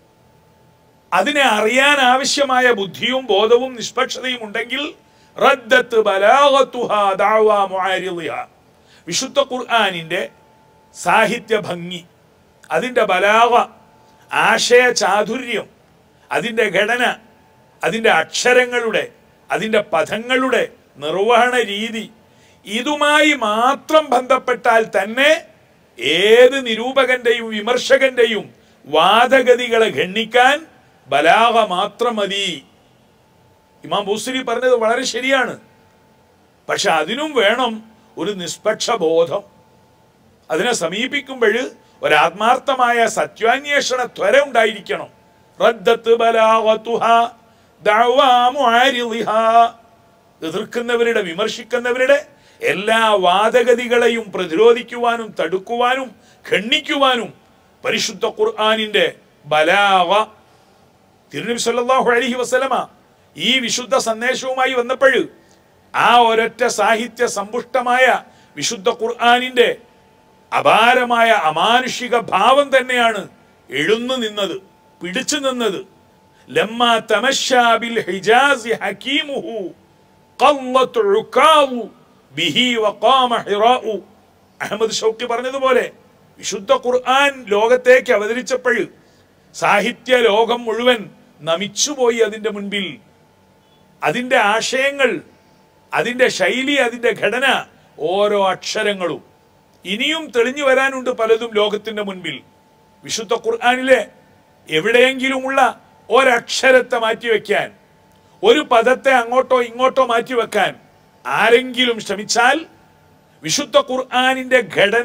B: അതിനെ അറിയാൻ ആവശ്യമായ ബുദ്ധിയും ബോധവും നിഷ്പക്ഷതയും ഉണ്ടെങ്കിൽ റദ്ദത്ത് ബലാഗത്തുഹാ ദഅവാ മുആരിളിഹ. വിശുദ്ധ ഖുർആാനിന്റെ സാഹിത്യ ഭംഗി അതിൻ്റെ ബലാവ ആശയ ചാതുര്യം അതിൻ്റെ ഘടന അതിൻ്റെ അക്ഷരങ്ങളുടെ അതിൻ്റെ പദങ്ങളുടെ നിർവഹണ രീതി ഇതുമായി മാത്രം ബന്ധപ്പെട്ടാൽ തന്നെ ഏത് നിരൂപകന്റെയും വിമർശകന്റെയും വാദഗതികളെ ഗണ്ണിക്കാൻ ബലാഹ മാത്രം മതി ഇമാം ബൂസരി പറഞ്ഞത് വളരെ ശരിയാണ് പക്ഷെ അതിനും വേണം ഒരു നിഷ്പക്ഷ ബോധം അതിനെ സമീപിക്കുമ്പോൾ ഒരാത്മാർത്ഥമായ സത്യാന്വേഷണ ത്വര ഉണ്ടായിരിക്കണം റദ്ദത്ത് ബലാഗത്തുഹ ദഅവാ മുആരിളിഹ. എതിർക്കുന്നവരുടെ വിമർശിക്കുന്നവരുടെ എല്ലാ വാദഗതികളെയും പ്രതിരോധിക്കുവാനും തടുക്കുവാനും ഖണ്ഡിക്കുവാനും പരിശുദ്ധ ഖുർആാനിന്റെ ബലാവ തിരുനബി സല്ലല്ലാഹു അലൈഹി വസല്ലമ ഈ വിശുദ്ധ സന്ദേശവുമായി വന്നപ്പോൾ ആ ഒരൊറ്റ സാഹിത്യ സമ്പുഷ്ടമായ വിശുദ്ധ ഖുർആാനിന്റെ അപാരമായ അമാനുഷിക ഭാവം തന്നെയാണ് എഴുന്നു നിന്നത് പിടിച്ചു നിന്നത് ലമ്മ തമശ്ശാ ബിൽ ഹിജാസി ഹകീമുഹു ഖല്ലത്ത് ഉകാഉ ബിഹി വഖാമ ഹിറാഉ അഹമ്മദ് ഷൗക്കി പറഞ്ഞതുപോലെ വിശുദ്ധ ഖുർആൻ ലോകത്തേക്ക് അവതരിച്ചപ്പോൾ സാഹിത്യ ലോകം മുഴുവൻ നമിച്ചുപോയി അതിന്റെ മുൻപിൽ അതിന്റെ ആശയങ്ങൾ അതിന്റെ ശൈലി അതിന്റെ ഘടന ഓരോ അക്ഷരങ്ങളും ഇനിയും തെളിഞ്ഞു വരാനുണ്ട് പലതും ലോകത്തിന്റെ മുൻപിൽ വിശുദ്ധ ഖുർആാനിലെ എവിടെയെങ്കിലുമുള്ള ഒരക്ഷരത്തെ മാറ്റിവെക്കാൻ ഒരു പദത്തെ അങ്ങോട്ടോ ഇങ്ങോട്ടോ മാറ്റിവെക്കാൻ ആരെങ്കിലും ശ്രമിച്ചാൽ വിശുദ്ധ ഖുർആാനിന്റെ ഘടന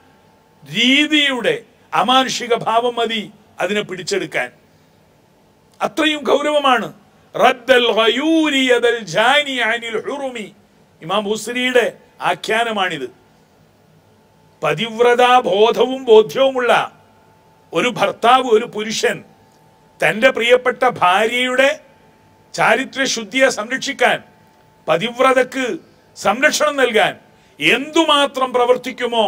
B: രീതിയുടെ അമാനുഷിക ഭാവം മതി അതിനെ പിടിച്ചെടുക്കാൻ അത്രയും ഗൗരവമാണ് റദ്ദൽ ഗയൂരി യദൽ ജാനി അനിൽ ഹുറുമി ഇമാം ഹുസ്രിയുടെ ആഖ്യാനമാണിത് പതിവ്രതാ ബോധവും ബോധ്യവുമുള്ള ഒരു ഭർത്താവ് ഒരു പുരുഷൻ തന്റെ പ്രിയപ്പെട്ട ഭാര്യയുടെ ചാരിത്രശുദ്ധിയെ സംരക്ഷിക്കാൻ പതിവ്രതക്ക് സംരക്ഷണം നൽകാൻ എന്തുമാത്രം പ്രവർത്തിക്കുമോ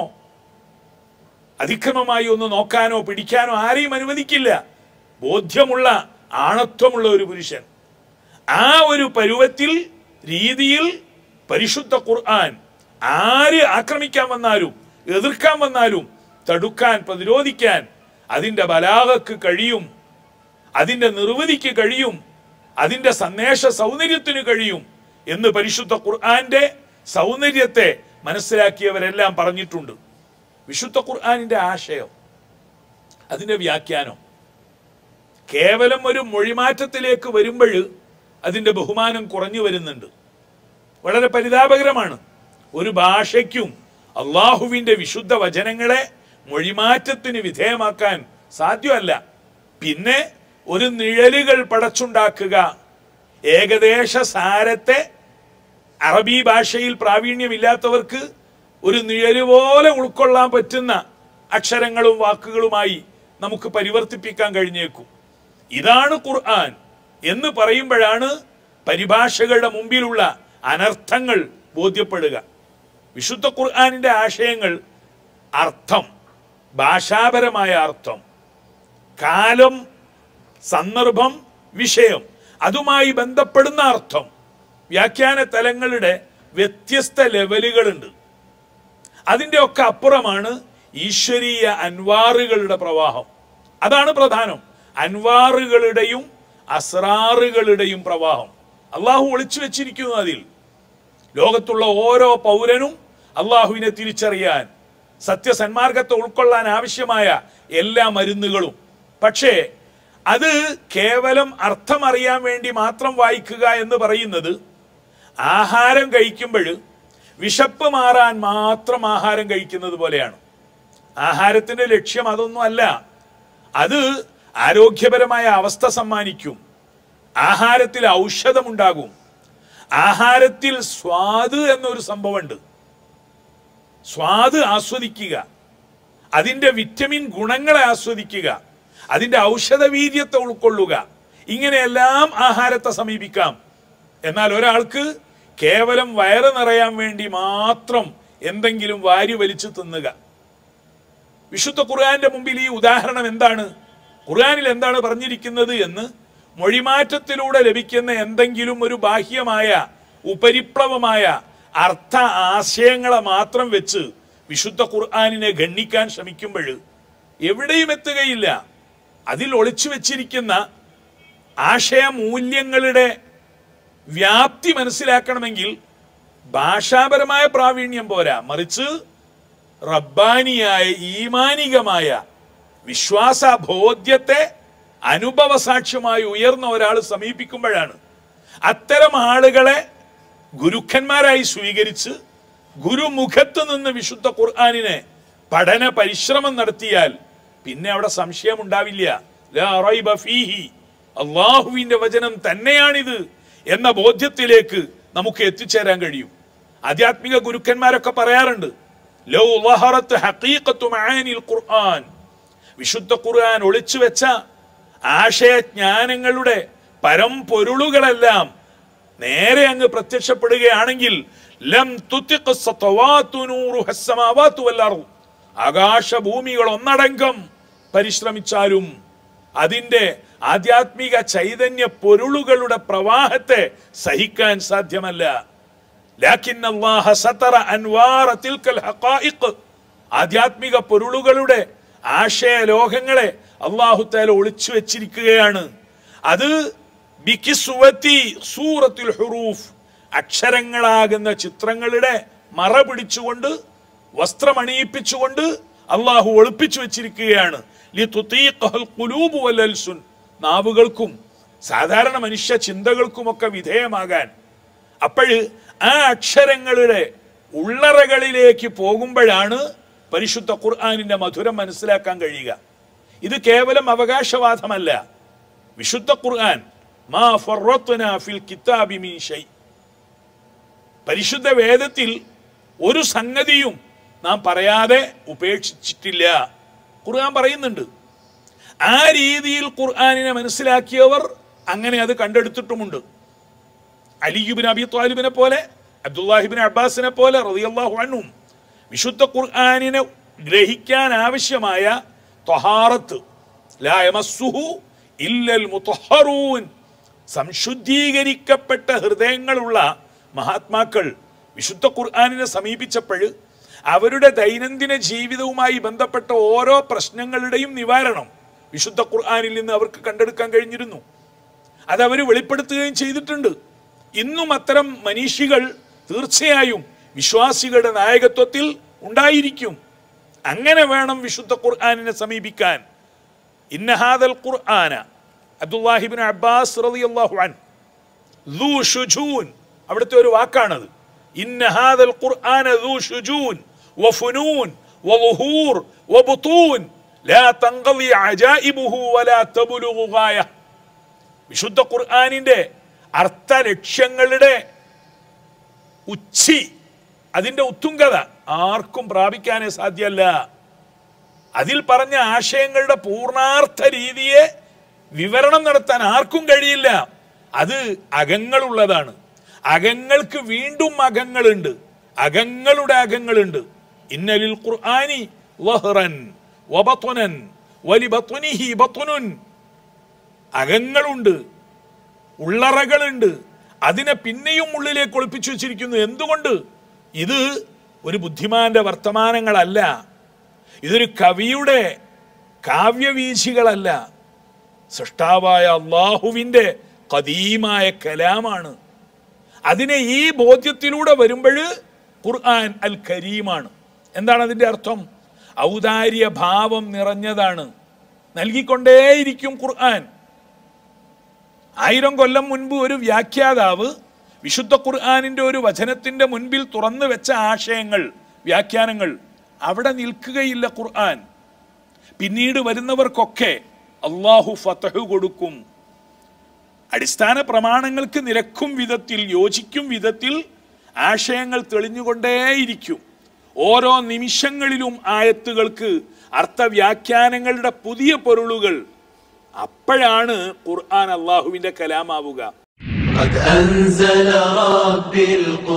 B: അതിക്രമമായി ഒന്ന് നോക്കാനോ പിടിക്കാനോ ആരെയും അനുവദിക്കില്ല ബോധ്യമുള്ള ആണത്വമുള്ള ഒരു പുരുഷൻ ആ ഒരു പരുവത്തിൽ രീതിയിൽ പരിശുദ്ധ ഖുർആൻ ആര് ആക്രമിക്കാൻ വന്നാലും എതിർക്കാൻ വന്നാലും തടുക്കാൻ പ്രതിരോധിക്കാൻ അതിൻ്റെ ബലാഗക്ക് കഴിയും അതിൻ്റെ നിർവൃതിക്ക് കഴിയും അതിൻ്റെ സന്ദേശ സൗന്ദര്യത്തിന് കഴിയും എന്ന് പരിശുദ്ധ ഖുർആന്റെ സൗന്ദര്യത്തെ മനസ്സിലാക്കിയവരെല്ലാം പറഞ്ഞിട്ടുണ്ട് വിശുദ്ധ ഖുർആനിന്റെ ആശയം അതിന്റെ വ്യാഖ്യാനം കേവലം ഒരു മൊഴിമാറ്റത്തിലേക്ക് വരുമ്പോൾ അതിന്റെ ബഹുമാനം കുറഞ്ഞു വരുന്നുണ്ട് വളരെ പരിതാപകരമാണ് ഒരു ഭാഷയ്ക്കും അള്ളാഹുവിന്റെ വിശുദ്ധ വചനങ്ങളെ മൊഴിമാറ്റത്തിന് വിധേയമാക്കാൻ സാധ്യമല്ല പിന്നെ ഒരു നിഴലുകൾ പടച്ചുണ്ടാക്കുക ഏകദേശ സാരത്തെ അറബി ഭാഷയിൽ പ്രാവീണ്യമില്ലാത്തവർക്ക് ഒരു നിഴല് പോലെ ഉൾക്കൊള്ളാൻ പറ്റുന്ന അക്ഷരങ്ങളും വാക്കുകളുമായി നമുക്ക് പരിവർത്തിപ്പിക്കാൻ കഴിഞ്ഞേക്കും ഇതാണ് ഖുർആൻ എന്ന് പറയുമ്പോഴാണ് പരിഭാഷകളുടെ മുമ്പിലുള്ള അനർത്ഥങ്ങൾ ബോധ്യപ്പെടുക വിശുദ്ധ ഖുർആനിന്റെ ആശയങ്ങൾ അർത്ഥം ഭാഷാപരമായ അർത്ഥം കാലം സന്ദർഭം വിഷയം അതുമായി ബന്ധപ്പെടുന്ന അർത്ഥം വ്യാഖ്യാന തലങ്ങളുടെ വ്യത്യസ്ത ലെവലുകളുണ്ട് അതിൻ്റെ ഒക്കെ അപ്പുറമാണ് ഈശ്വരീയ അൻവാറുകളുടെ പ്രവാഹം അതാണ് പ്രധാനം അൻവാറുകളുടെയും അസ്രാറുകളുടെയും പ്രവാഹം അള്ളാഹു ഒളിച്ചു വെച്ചിരിക്കുന്നു അതിൽ ലോകത്തുള്ള ഓരോ പൗരനും അള്ളാഹുവിനെ തിരിച്ചറിയാൻ സത്യസന്മാർഗത്തെ ഉൾക്കൊള്ളാൻ ആവശ്യമായ എല്ലാ മരുന്നുകളും പക്ഷേ അത് കേവലം അർത്ഥമറിയാൻ വേണ്ടി മാത്രം വായിക്കുക എന്ന് പറയുന്നത് ആഹാരം കഴിക്കുമ്പോൾ വിശപ്പ് മാറാൻ മാത്രം ആഹാരം കഴിക്കുന്നത് പോലെയാണ് ആഹാരത്തിന്റെ ലക്ഷ്യം അതൊന്നും അല്ല അത് ആരോഗ്യപരമായ അവസ്ഥ സമ്മാനിക്കും ആഹാരത്തിൽ ഔഷധമുണ്ടാകും ആഹാരത്തിൽ സ്വാദ് എന്നൊരു സംഭവമുണ്ട് സ്വാദ് ആസ്വദിക്കുക അതിൻ്റെ വിറ്റമിൻ ഗുണങ്ങളെ ആസ്വദിക്കുക അതിൻ്റെ ഔഷധവീര്യത്തെ ഉൾക്കൊള്ളുക ഇങ്ങനെയെല്ലാം ആഹാരത്തെ സമീപിക്കാം എന്നാൽ ഒരാൾക്ക് കേവലം വയറ് നിറയാൻ വേണ്ടി മാത്രം എന്തെങ്കിലും വാരി വലിച്ചു തിന്നുക വിശുദ്ധ ഖുർആന്റെ മുമ്പിൽ ഈ ഉദാഹരണം എന്താണ് ഖുർആനിൽ എന്താണ് പറഞ്ഞിരിക്കുന്നത് എന്ന് മൊഴിമാറ്റത്തിലൂടെ ലഭിക്കുന്ന എന്തെങ്കിലും ഒരു ബാഹ്യമായ ഉപരിപ്ലവമായ അർത്ഥ ആശയങ്ങളെ മാത്രം വെച്ച് വിശുദ്ധ ഖുർആനിനെ ഗണ്ണിക്കാൻ ശ്രമിക്കുമ്പോൾ എവിടെയും എത്തുകയില്ല അതിൽ ഒളിച്ചു വെച്ചിരിക്കുന്ന ആശയമൂല്യങ്ങളുടെ വ്യാപ്തി മനസ്സിലാക്കണമെങ്കിൽ ഭാഷാപരമായ പ്രാവീണ്യം പോരാ മറിച്ച് റബ്ബാനിയായ ഈമാനികമായ വിശ്വാസ ബോധ്യത്തെ അനുഭവ സാക്ഷ്യമായി ഉയർന്ന ഒരാൾ സമീപിക്കുമ്പോഴാണ് അത്തരം ആളുകളെ ഗുരുക്കന്മാരായി സ്വീകരിച്ച് ഗുരുമുഖത്ത് നിന്ന് വിശുദ്ധ ഖുർആാനിനെ പഠന പരിശ്രമം നടത്തിയാൽ പിന്നെ അവിടെ സംശയം ഉണ്ടാവില്ല ലാ റൈബ ഫീഹി. അള്ളാഹുവിന്റെ വചനം തന്നെയാണിത് എന്ന ബോധ്യത്തിലേക്ക് നമുക്ക് എത്തിച്ചേരാൻ കഴിയും ആധ്യാത്മിക ഗുരുക്കന്മാരൊക്കെ പറയാറുണ്ട് ലൗ ലഹറത്ത് ഹഖീഖത്തു മആനിൽ ഖുർആൻ വിശുദ്ധ ഖുർആൻ ഒളിച്ചു വെച്ച ആശയജ്ഞാനങ്ങളുടെ പരമ്പൊരുളുകളെല്ലാം നേരെ അങ്ങ് പ്രത്യക്ഷപ്പെടുകയാണെങ്കിൽ ലം തുതിഖ് സതവാതു നൂറുഹ അസ്സമാവാതു വൽ അർദ്. ആകാശഭൂമികൾ ഒന്നടങ്കം പരിശ്രമിച്ചാലും അതിന്റെ ആധ്യാത്മിക ചൈതന്യ പൊരുളുകളുടെ പ്രവാഹത്തെ സഹിക്കാൻ സാധ്യമല്ല ലാക്കിൻ അല്ലാഹ സതറ അൻവാറ തിൽക്കൽ ഹഖായിഖ് ആധ്യാത്മിക പൊരുളുകളുടെ ആശയലോകങ്ങളെ അള്ളാഹു താല ഒളിച്ചു വെച്ചിരിക്കുകയാണ് അത് ബികിസ്വതി സൂറത്തുൽ ഹുറൂഫ് അക്ഷരങ്ങളാകുന്ന ചിത്രങ്ങളുടെ മറ പിടിച്ചുകൊണ്ട് വസ്ത്രമണിയിപ്പിച്ചുകൊണ്ട് അള്ളാഹു ഒളിപ്പിച്ചു വെച്ചിരിക്കുകയാണ് ലിതുതീഖഹൽ ഖുലൂബു വൽ അൽസുൻ. നാവുകൾക്കും സാധാരണ മനുഷ്യ ചിന്തകൾക്കുമൊക്കെ വിധേയമാകാൻ അപ്പോഴ് ആ അക്ഷരങ്ങളുടെ ഉള്ളറകളിലേക്ക് പോകുമ്പോഴാണ് പരിശുദ്ധ ഖുർആാനിന്റെ മധുരം മനസ്സിലാക്കാൻ കഴിയുക ഇത് കേവലം അവകാശവാദമല്ല വിശുദ്ധ ഖുർആൻ മാ ഫറത്ന ഫിൽ കിതാബി മിൻ ഷൈ പരിശുദ്ധ വേദത്തിൽ ഒരു സംഗതിയും നാം പറയാതെ ഉപേക്ഷിച്ചിട്ടില്ല ഖുർആൻ പറയുന്നുണ്ട് ആ രീതിയിൽ ഖുർആനിനെ മനസ്സിലാക്കിയവർ അങ്ങനെ അത് കണ്ടെടുത്തിട്ടുമുണ്ട് അലിയുബിൻ അബി ത്വാലിബിനെ പോലെ അബ്ദുല്ലാഹിബിൻ അബ്ബാസിനെ പോലെ റളിയല്ലാഹു അൻഹും വിശുദ്ധ ഖുർആനിനെ ഗ്രഹിക്കാൻ ആവശ്യമായ ത്വഹാറത്ത് ലാ യമസ്സുഹു ഇല്ലൽ മുത്വഹറൂൻ സംശുദ്ധീകരിക്കപ്പെട്ട ഹൃദയങ്ങളുള്ള മഹാത്മാക്കൾ വിശുദ്ധ ഖുർആനിനെ സമീപിച്ചപ്പോൾ അവരുടെ ദൈനംദിന ജീവിതവുമായി ബന്ധപ്പെട്ട ഓരോ പ്രശ്നങ്ങളുടെയും നിവാരണം വിശുദ്ധ ഖുർആാനിൽ നിന്ന് അവർക്ക് കണ്ടെടുക്കാൻ കഴിഞ്ഞിരുന്നു അത് അവർ വെളിപ്പെടുത്തുകയും ചെയ്തിട്ടുണ്ട് ഇന്നും അത്തരം മനീഷികൾ തീർച്ചയായും വിശ്വാസികളുടെ നായകത്വത്തിൽ ഉണ്ടായിരിക്കും അങ്ങനെ വേണം വിശുദ്ധ ഖുർആാനിനെ സമീപിക്കാൻ ഇന്നഹാദൽ ഖുർആന അബ്ദുല്ലാഹിബിൻ അബ്ബാസ് റളിയല്ലാഹു അൻ ذو شجون അവിടുത്തെ ഒരു വാക്കാണത് ഇന്ന ഹാദൽ ഖുർആന ذو شجون وفنون وظهور وبطون لا تنقضي عجائبه ولا تبلغ غايه വിശുദ്ധ ഖുർആനിന്റെ അർത്ഥ ലക്ഷ്യങ്ങളുടെ ഉച്ചി അതിന്റെ ഉത്തുംഗത ആർക്കും പ്രാപിക്കാനേ സാധ്യമല്ല അതിൽ പറഞ്ഞ ആശയങ്ങളുടെ പൂർണാർത്ഥ രീതിയെ വിവരണം നടത്താൻ ആർക്കും കഴിയില്ല അത് അകങ്ങളുള്ളതാണ് അകങ്ങൾക്ക് വീണ്ടും അകങ്ങളുണ്ട് അകങ്ങളുടെ അകങ്ങളുണ്ട് ഇന്നലിൽ ഖുർആനി വഹ്റൻ വബത്വനൻ വലിബത്വനിഹി ബത്വനുൻ അകങ്ങളുണ്ട് ഉള്ളറകളുണ്ട് അതിനെ പിന്നെയും ഉള്ളിലേക്ക് ഒളിപ്പിച്ചു വെച്ചിരിക്കുന്നു എന്തുകൊണ്ട് ഇത് ഒരു ബുദ്ധിമാന്റെ വർത്തമാനങ്ങളല്ല ഇതൊരു കവിയുടെ കാവ്യവീശികളല്ല സൃഷ്ടാവായ അള്ളാഹുവിൻ്റെ കദീമായ കലാമാണ് അതിനെ ഈ ബോധ്യത്തിലൂടെ വരുമ്പോൾ ഖുർആൻ അൽ കരീമാണ് എന്താണ് അതിൻ്റെ അർത്ഥം ഔദാര്യ ഭാവം നിറഞ്ഞതാണ് നൽകിക്കൊണ്ടേയിരിക്കും ഖുർആൻ ആയിരം കൊല്ലം മുൻപ് ഒരു വ്യാഖ്യാതാവ് വിശുദ്ധ ഖുർആാനിന്റെ ഒരു വചനത്തിന്റെ മുൻപിൽ തുറന്നു വെച്ച ആശയങ്ങൾ വ്യാഖ്യാനങ്ങൾ അവിടെ നിൽക്കുകയില്ല ഖുർആൻ പിന്നീട് വരുന്നവർക്കൊക്കെ അള്ളാഹു ഫതഹ് കൊടുക്കും അടിസ്ഥാന പ്രമാണങ്ങൾക്ക് നിരക്കും വിധത്തിൽ യോജിക്കും വിധത്തിൽ ആശയങ്ങൾ തെളിഞ്ഞുകൊണ്ടേയിരിക്കും ഓരോ നിമിഷങ്ങളിലും ആയത്തുകൾക്ക് അർത്ഥവ്യാഖ്യാനങ്ങളുടെ പുതിയ പൊരുളുകൾ അപ്പോഴാണ് ഖുർആൻ അള്ളാഹുവിന്റെ കലാമാവുക
A: قد أنزل ربي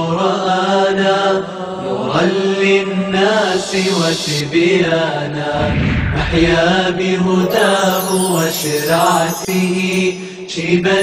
A: القرآن نورا للناس وتبيانا أحيا بهداه وشرعته شيبا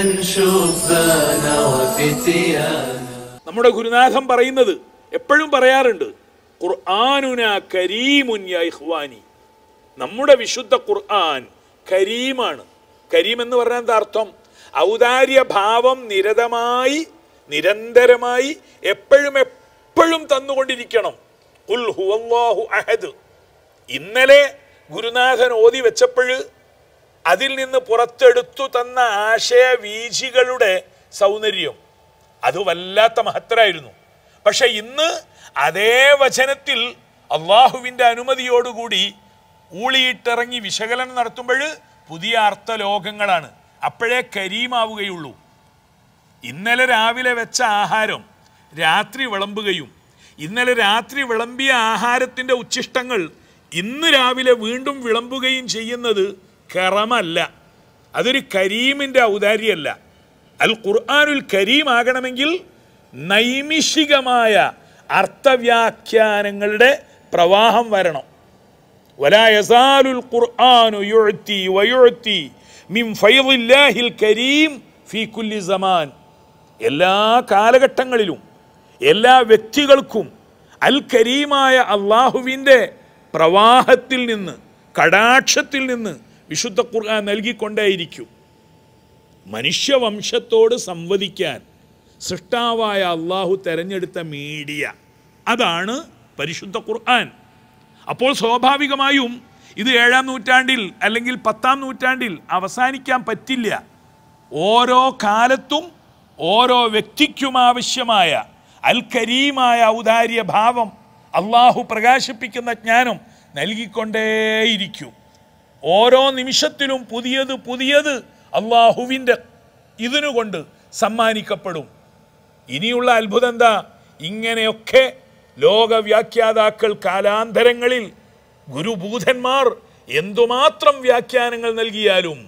A: شبانا وفتيانا
B: നമ്മുടെ ഗുരുനാഥൻ പറയുന്നത് എപ്പോഴും പറയാറുണ്ട് ഖുർആാനുന കരീമുൻ യാ ഇഖ്വാനി നമ്മുടെ വിശുദ്ധ ഖുർആൻ കരീമാണ് കരീം എന്ന് പറഞ്ഞാൽ എന്താ അർത്ഥം ഔദാര്യ ഭാവം നിരതമായി നിരന്തരമായി എപ്പോഴും എപ്പോഴും തന്നുകൊണ്ടിരിക്കണം ഖുൽ ഹുവല്ലാഹു അഹദ് ഇന്നലെ ഗുരുനാഥൻ ഓതി വെച്ചപ്പോൾ അതിൽ നിന്ന് പുറത്തെടുത്തു തന്ന ആശയ വീശികളുടെ സൗന്ദര്യം അത് വല്ലാത്ത മഹത്തരായിരുന്നു പക്ഷെ ഇന്ന് അതേ വചനത്തിൽ അള്ളാഹുവിൻ്റെ അനുമതിയോടുകൂടി ഊളിയിട്ടിറങ്ങി വിശകലനം നടത്തുമ്പോൾ പുതിയ അർത്ഥലോകങ്ങളാണ് അപ്പോഴേ കരീമാവുകയുള്ളൂ ഇന്നലെ രാവിലെ വെച്ച ആഹാരം രാത്രി വിളമ്പുകയും ഇന്നലെ രാത്രി വിളമ്പിയ ആഹാരത്തിൻ്റെ ഉച്ഛിഷ്ടങ്ങൾ ഇന്ന് രാവിലെ വീണ്ടും വിളമ്പുകയും ചെയ്യുന്നത് കറമല്ല അതൊരു കരീമിൻ്റെ ഔദാര്യമല്ല അൽ ഖുർആാനുൽ കരീം ആകണമെങ്കിൽ നൈമിഷികമായ അർത്ഥവ്യാഖ്യാനങ്ങളുടെ പ്രവാഹം വരണം ولا يزال القرآن يعطي ويعطي من فيض الله الكريم في كل زمان എല്ലാ കാലഘട്ടങ്ങളിലും എല്ലാ വ്യക്തികൾക്കും അൽ കരീമായ അള്ളാഹുവിൻ്റെ പ്രവാഹത്തിൽ നിന്ന് കടാക്ഷത്തിൽ നിന്ന് വിശുദ്ധ ഖുർആൻ നൽകിക്കൊണ്ടേയിരിക്കും മനുഷ്യവംശത്തോട് സംവദിക്കാൻ സൃഷ്ടാവായ അള്ളാഹു തെരഞ്ഞെടുത്ത മീഡിയ അതാണ് പരിശുദ്ധ ഖുർആൻ അപ്പോൾ സ്വാഭാവികമായും ഇത് ഏഴാം നൂറ്റാണ്ടിൽ അല്ലെങ്കിൽ പത്താം നൂറ്റാണ്ടിൽ അവസാനിക്കാൻ പറ്റില്ല ഓരോ കാലത്തും ഓരോ വ്യക്തിക്കും ആവശ്യമായ അൽ കരീമായ ഔദാര്യ ഭാവം അള്ളാഹു പ്രകാശിപ്പിക്കുന്ന ജ്ഞാനം നൽകിക്കൊണ്ടേയിരിക്കും ഓരോ നിമിഷത്തിലും പുതിയത് പുതിയത് അള്ളാഹുവിൻ്റെ ഇതിനുകൊണ്ട് സമ്മാനിക്കപ്പെടും ഇനിയുള്ള അത്ഭുതം എന്താ ഇങ്ങനെയൊക്കെ ലോകവ്യാഖ്യാതാക്കൾ കാലാന്തരങ്ങളിൽ ഗുരുഭൂതന്മാർ എന്തുമാത്രം വ്യാഖ്യാനങ്ങൾ നൽകിയാലും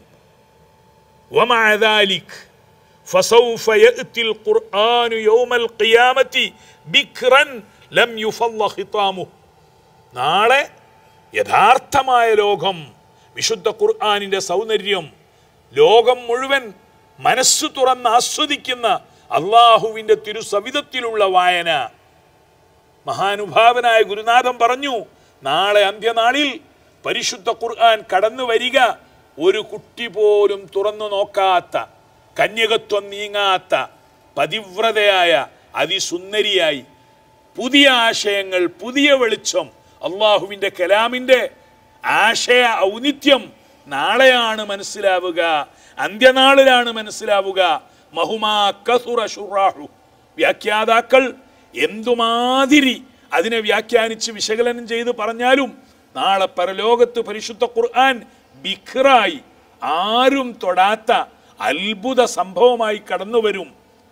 B: ومع ذلك فسوف يأتي القرآن يوم القيامة بكرا لم يفض خطامه നാളെ യഥാർത്ഥമായ ലോകം വിശുദ്ധ ഖുർആാനിൻ്റെ സൗന്ദര്യം ലോകം മുഴുവൻ മനസ്സു തുറന്ന് ആസ്വദിക്കുന്ന അള്ളാഹുവിൻ്റെ തിരുസവിധത്തിലുള്ള വായന മഹാനുഭാവനായ ഗുരുനാഥൻ പറഞ്ഞു നാളെ അന്ത്യനാളിൽ പരിശുദ്ധ ഖുർആൻ കടന്നു വരിക ഒരു കുട്ടി പോലും തുറന്നു നോക്കാത്ത കന്യകത്വം നീങ്ങാത്ത പതിവ്രതയായ അതിസുന്ദരിയായി പുതിയ ആശയങ്ങൾ പുതിയ വെളിച്ചം അള്ളാഹുവിൻ്റെ കലാമിൻ്റെ ആശയ ഔന്നിത്യം നാളെയാണ് മനസ്സിലാവുക അന്ത്യനാളിലാണ് മനസ്സിലാവുക മഹുമാ കസുറ ഷുറാഹു വ്യാഖ്യാതാക്കൾ എന്തുമാതിരി അതിനെ വ്യാഖ്യാനിച്ച് വിശകലനം ചെയ്ത് പറഞ്ഞാലും നാളെ പരലോകത്ത് പരിശുദ്ധ ഖുർആൻ ബിഖ്റായി ആരും തൊടാത്ത അത്ഭുത സംഭവമായി കടന്നു വരും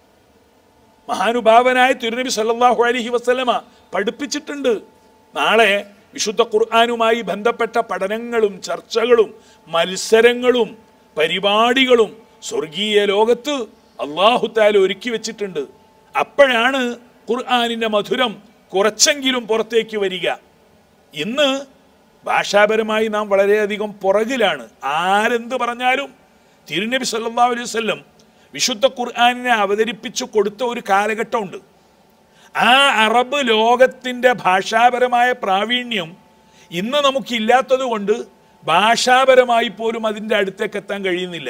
B: മഹാനുഭാവനായ തിരുനബി സല്ലല്ലാഹു അലൈഹി വസല്ലമ പഠിപ്പിച്ചിട്ടുണ്ട് നാളെ വിശുദ്ധ ഖുർആനുമായി ബന്ധപ്പെട്ട പഠനങ്ങളും ചർച്ചകളും മത്സരങ്ങളും പരിപാടികളും സ്വർഗീയ ലോകത്ത് അള്ളാഹു താല ഒരുക്കി വെച്ചിട്ടുണ്ട് അപ്പോഴാണ് ഖുർആനിന്റെ മധുരം കുറച്ചെങ്കിലും പുറത്തേക്ക് വരിക ഇന്ന് ഭാഷാപരമായി നാം വളരെയധികം പുറകിലാണ് ആരെന്ത് പറഞ്ഞാലും തിരുനബി സല്ലല്ലാഹു അലൈഹി വസല്ലം വിശുദ്ധ ഖുർആനിനെ അവതരിപ്പിച്ചു കൊടുത്ത ഒരു കാലഘട്ടമുണ്ട് ആ അറബ് ലോകത്തിൻ്റെ ഭാഷാപരമായ പ്രാവീണ്യം ഇന്ന് നമുക്കില്ലാത്തത് കൊണ്ട് ഭാഷാപരമായി പോലും അതിൻ്റെ അടുത്തേക്ക് എത്താൻ കഴിയുന്നില്ല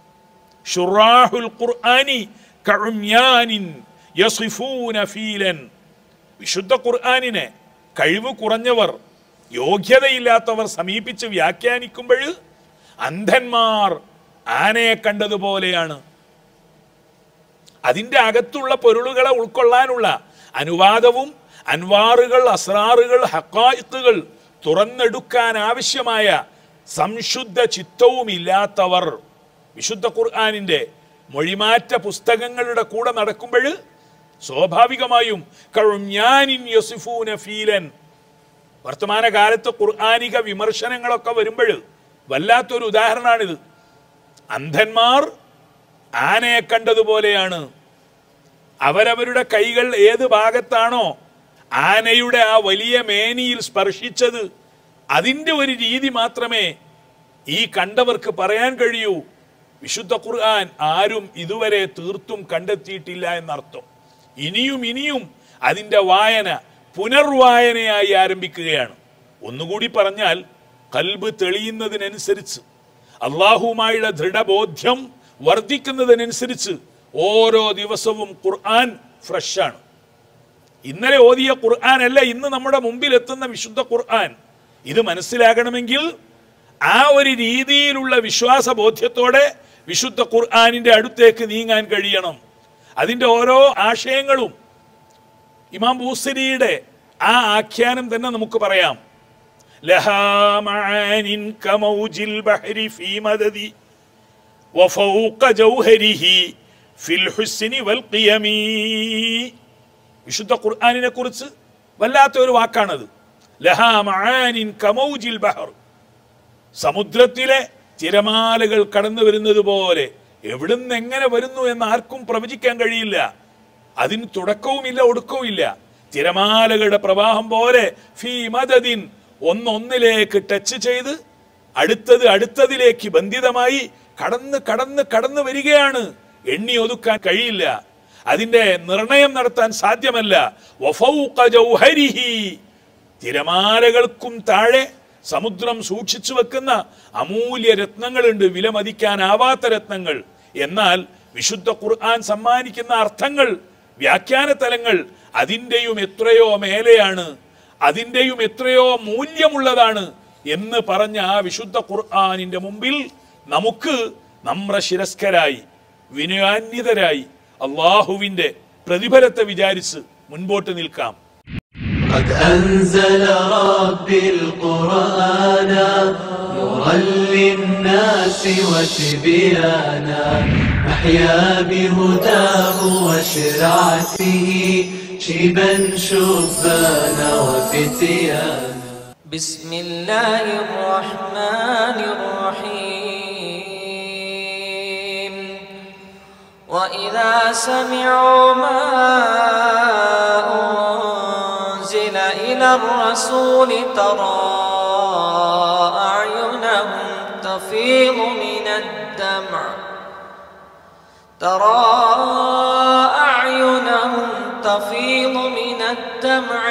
B: ഷുറാഹുൽ ഖുർആനി കഉമ്യാനിൻ യസിഫൂന ഫീലൻ വിശുദ്ധ ഖുർആനിനെ കഴിവ് കുറഞ്ഞവർ യോഗ്യതയില്ലാത്തവർ സമീപിച്ച് വ്യാഖ്യാനിക്കുമ്പോൾ അന്ധന്മാർ ആനയെ കണ്ടതുപോലെയാണ് അതിൻ്റെ അകത്തുള്ള പൊരുളുകളെ ഉൾക്കൊള്ളാനുള്ള അനുവാദവും അൻവാറുകൾ അസ്രാറുകൾ ഹക്കായിത്തുകൾ തുറന്നെടുക്കാൻ ആവശ്യമായ സംശുദ്ധ ചിത്തവും ഇല്ലാത്തവർ വിശുദ്ധ ഖുർആാനിൻ്റെ മൊഴിമാറ്റ പുസ്തകങ്ങളുടെ കൂടെ നടക്കുമ്പോൾ സ്വാഭാവികമായും കഴുഞ്ഞാനിൻ യസിഫൂന ഫീലൻ വർത്തമാനകാലത്ത് ഖുർആാനിക വിമർശനങ്ങളൊക്കെ വരുമ്പോൾ വല്ലാത്തൊരു ഉദാഹരണമാണിത് അന്ധന്മാർ ആനയെ കണ്ടതുപോലെയാണ് അവരവരുടെ കൈകൾ ഏത് ഭാഗത്താണോ ആനയുടെ ആ വലിയ മേനിയിൽ സ്പർശിച്ചത് അതിൻ്റെ ഒരു രീതി മാത്രമേ ഈ കണ്ടവർക്ക് പറയാൻ കഴിയൂ വിശുദ്ധ ഖുർആൻ ആരും ഇതുവരെ തീർത്തും കണ്ടെത്തിയിട്ടില്ല എന്നർത്ഥം ഇനിയും ഇനിയും അതിൻ്റെ വായന പുനർവായനയായി ആരംഭിക്കുകയാണ് ഒന്നുകൂടി പറഞ്ഞാൽ കൽബ് തെളിയുന്നതിനനുസരിച്ച് അള്ളാഹുവുമായുള്ള ദൃഢബോധ്യം വർദ്ധിക്കുന്നതിനനുസരിച്ച് ഓരോ ദിവസവും ഖുർആൻ ഫ്രഷാണ് ഇന്നലെ ഓതിയ ഖുർആൻ അല്ല ഇന്ന് നമ്മുടെ മുമ്പിൽ എത്തുന്ന വിശുദ്ധ ഖുർആൻ ഇത് മനസ്സിലാകണമെങ്കിൽ ആ ഒരു രീതിയിലുള്ള വിശ്വാസ ബോധ്യത്തോടെ വിശുദ്ധ ഖുർആനിന്റെ അടുത്തേക്ക് നീങ്ങാൻ കഴിയണം അതിന്റെ ഓരോ ആശയങ്ങളും ഇമാം ബൂസരിയുടെ ആ ആഖ്യാനം തന്നെ നമുക്ക് പറയാം ലഹാ മആനിൻ കമൗജിൽ ബഹരി ഫീ മദദി وفوق جوهره في الحسن والقيم വിശുദ്ധ ഖുർആനിനെ കുറിച്ച് വല്ലാത്ത ഒരു വാക്കാണത് ലഹാ മആനിൻ കമൗജിൽ ബഹർ സമുദ്രത്തിലെ തിരമാലകൾ കടന്നു വരുന്നത് പോലെ എവിടുന്ന് എങ്ങനെ വരുന്നു എന്ന് ആർക്കും പ്രവചിക്കാൻ കഴിയില്ല അതിന് തുടക്കവുമില്ല ഒടുക്കവുമില്ല തിരമാലകളുടെ പ്രവാഹം പോലെ ഫീ മദദിൻ ഒന്നൊന്നിലേക്ക് ടച്ച് ചെയ്ത് അടുത്തത് അടുത്തതിലേക്ക് ബന്ധിതമായി കടന്ന് കടന്ന് കടന്നു വരികയാണ് എണ്ണി ഒതുക്കാൻ കഴിയില്ല അതിന്റെ നിർണയം നടത്താൻ സാധ്യമല്ല വഫൗക ജൗഹരിഹി തിരമാലകൾക്കും താഴെ സമുദ്രം സൂക്ഷിച്ചു വെക്കുന്ന അമൂല്യ രത്നങ്ങളുണ്ട് വിലമതിക്കാനാവാത്ത രത്നങ്ങൾ എന്നാൽ വിശുദ്ധ ഖുർആൻ സമ്മാനിക്കുന്ന അർത്ഥങ്ങൾ വ്യാഖ്യാന തലങ്ങൾ അതിൻ്റെയും എത്രയോ മേലെയാണ് അതിൻ്റെയും എത്രയോ മൂല്യമുള്ളതാണ് എന്ന് പറഞ്ഞ ആ വിശുദ്ധ ഖുർആനിന്റെ മുമ്പിൽ നമുക്ക് നമ്രശിരസ്കരായി വിനയാന്വിതരായി അള്ളാഹുവിന്റെ പ്രതിഫലത്തെ വിചാരിച്ച് മുൻപോട്ട് നിൽക്കാം
A: قد أنزل ربي القرآن نورا للناس وتبيانا نحيا بهداه وشرعته شيبا شبانا وفتيانا
C: بسم الله الرحمن الرحيم وإذا سمعوا ما أنزل إلى الرسول ترى أعينهم تفيض من الدمع ترى أعينهم تفيض من الدمع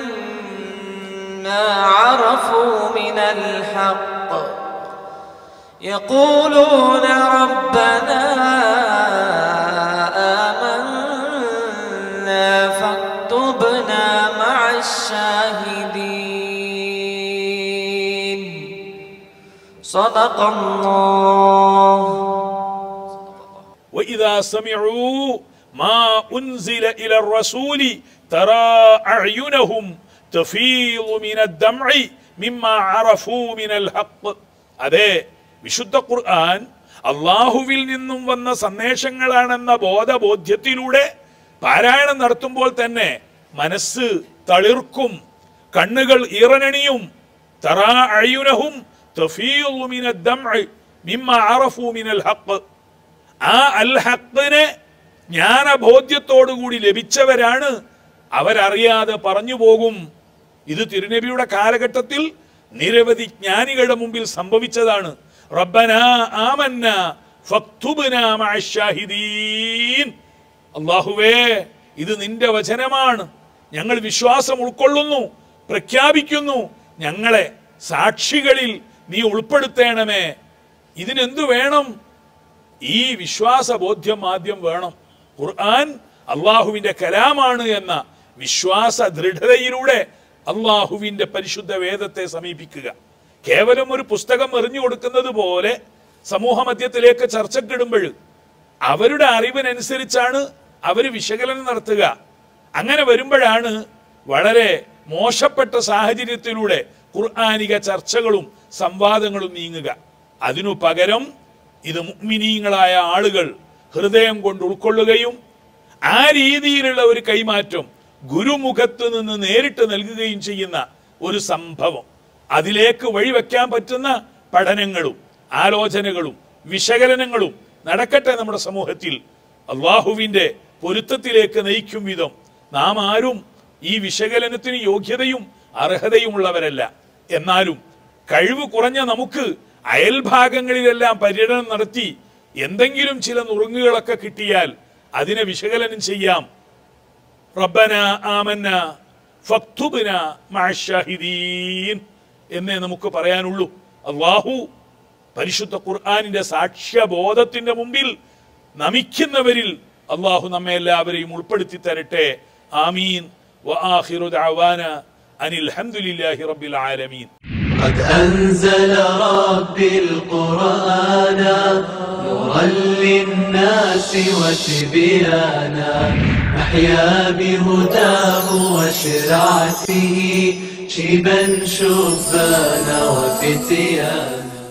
C: مما عرفوا من الحق يقولون ربنا آمنا فاكتبنا مع الشاهدين صدق الله
B: وإذا سمعوا ما أنزل إلى الرسول ترى أعينهم تفيض من الدمع مما عرفوا من الحق അതെ വിശുദ്ധ ഖുർആൻ അള്ളാഹുവിൽ നിന്നും വന്ന സന്ദേശങ്ങളാണെന്ന ബോധബോധ്യത്തിലൂടെ പാരായണം നടത്തുമ്പോൾ തന്നെ മനസ്സ് തളിർക്കും കണ്ണുകൾ ഈറനണിയും തറാ അയ്യുനഹും തഫീളു മിനദ് ദംഇ മിമ്മ അറഫു മിനൽ ഹഖ് ആ അൽ ഹക്കിനെ ജ്ഞാനബോധ്യത്തോടുകൂടി ലഭിച്ചവരാണ് അവരറിയാതെ പറഞ്ഞു പോകും ഇത് തിരുനബിയുടെ കാലഘട്ടത്തിൽ നിരവധി ജ്ഞാനികളുടെ മുമ്പിൽ സംഭവിച്ചതാണ് റബ്ബന ആമന്ന ഫക്തുബ്നാ മഅ ശാഹിദീൻ അള്ളാഹുവേ ഇത് നിന്റെ വചനമാണ് ഞങ്ങൾ വിശ്വാസം ഉൾക്കൊള്ളുന്നു പ്രഖ്യാപിക്കുന്നു ഞങ്ങളെ സാക്ഷികളിൽ നീ ഉൾപ്പെടുത്തേണമേ ഇതിനെന്തു വേണം ഈ വിശ്വാസ ബോധ്യം ആദ്യം വേണം ഖുർആൻ അള്ളാഹുവിന്റെ കലാമാണ് എന്ന വിശ്വാസ ദൃഢതയിലൂടെ അള്ളാഹുവിന്റെ പരിശുദ്ധ വേദത്തെ സമീപിക്കുക കേവലം ഒരു പുസ്തകം എറിഞ്ഞു കൊടുക്കുന്നത് പോലെ സമൂഹ മധ്യത്തിലേക്ക് ചർച്ചക്കിടുമ്പോൾ അവരുടെ അറിവിനനുസരിച്ചാണ് അവർ വിശകലനം നടത്തുക അങ്ങനെ വരുമ്പോഴാണ് വളരെ മോശപ്പെട്ട സാഹചര്യത്തിലൂടെ ഖുർആാനിക ചർച്ചകളും സംവാദങ്ങളും നീങ്ങുക അതിനു പകരം ഇത് മുഗ്മിനീങ്ങളായ ആളുകൾ ഹൃദയം കൊണ്ട് ഉൾക്കൊള്ളുകയും ആ രീതിയിലുള്ള ഒരു കൈമാറ്റം ഗുരുമുഖത്ത് നിന്ന് നേരിട്ട് നൽകുകയും ചെയ്യുന്ന ഒരു സംഭവം അതിലേക്ക് വഴിവെക്കാൻ പറ്റുന്ന പഠനങ്ങളും ആലോചനകളും വിശകലനങ്ങളും നടക്കട്ടെ നമ്മുടെ സമൂഹത്തിൽ അള്ളാഹുവിന്റെ പൊരുത്തത്തിലേക്ക് നയിക്കും വിധം നാം ആരും ഈ വിശകലനത്തിന് യോഗ്യതയും അർഹതയുമുള്ളവരല്ല എന്നാലും കഴിവ് കുറഞ്ഞ നമുക്ക് അയൽഭാഗങ്ങളിലെല്ലാം പര്യടനം നടത്തി എന്തെങ്കിലും ചില നുറുങ്ങുകളൊക്കെ കിട്ടിയാൽ അതിനെ വിശകലനം ചെയ്യാം റബ്ബന ആമന്ന ഫക്തുബ്ന മഅശാഹിദീൻ എന്നേ നമുക്ക് പറയാനുള്ളൂ അള്ളാഹു പരിശുദ്ധ ഖുർആാനിന്റെ സാക്ഷ്യബോധത്തിന്റെ മുമ്പിൽ നമിക്കുന്നവരിൽ അള്ളാഹു നമ്മെ എല്ലാവരെയും ഉൾപ്പെടുത്തി തരട്ടെ ആമീൻ വആഖിറു ദഅവാന അനിൽ ഹംദുലില്ലാഹി റബ്ബിൽ ആലമീൻ
A: قد أنزل ربي القرآن نورا للناس وتبيانا نحيا بهداه وشرعته شيبا شبانا وفتيانا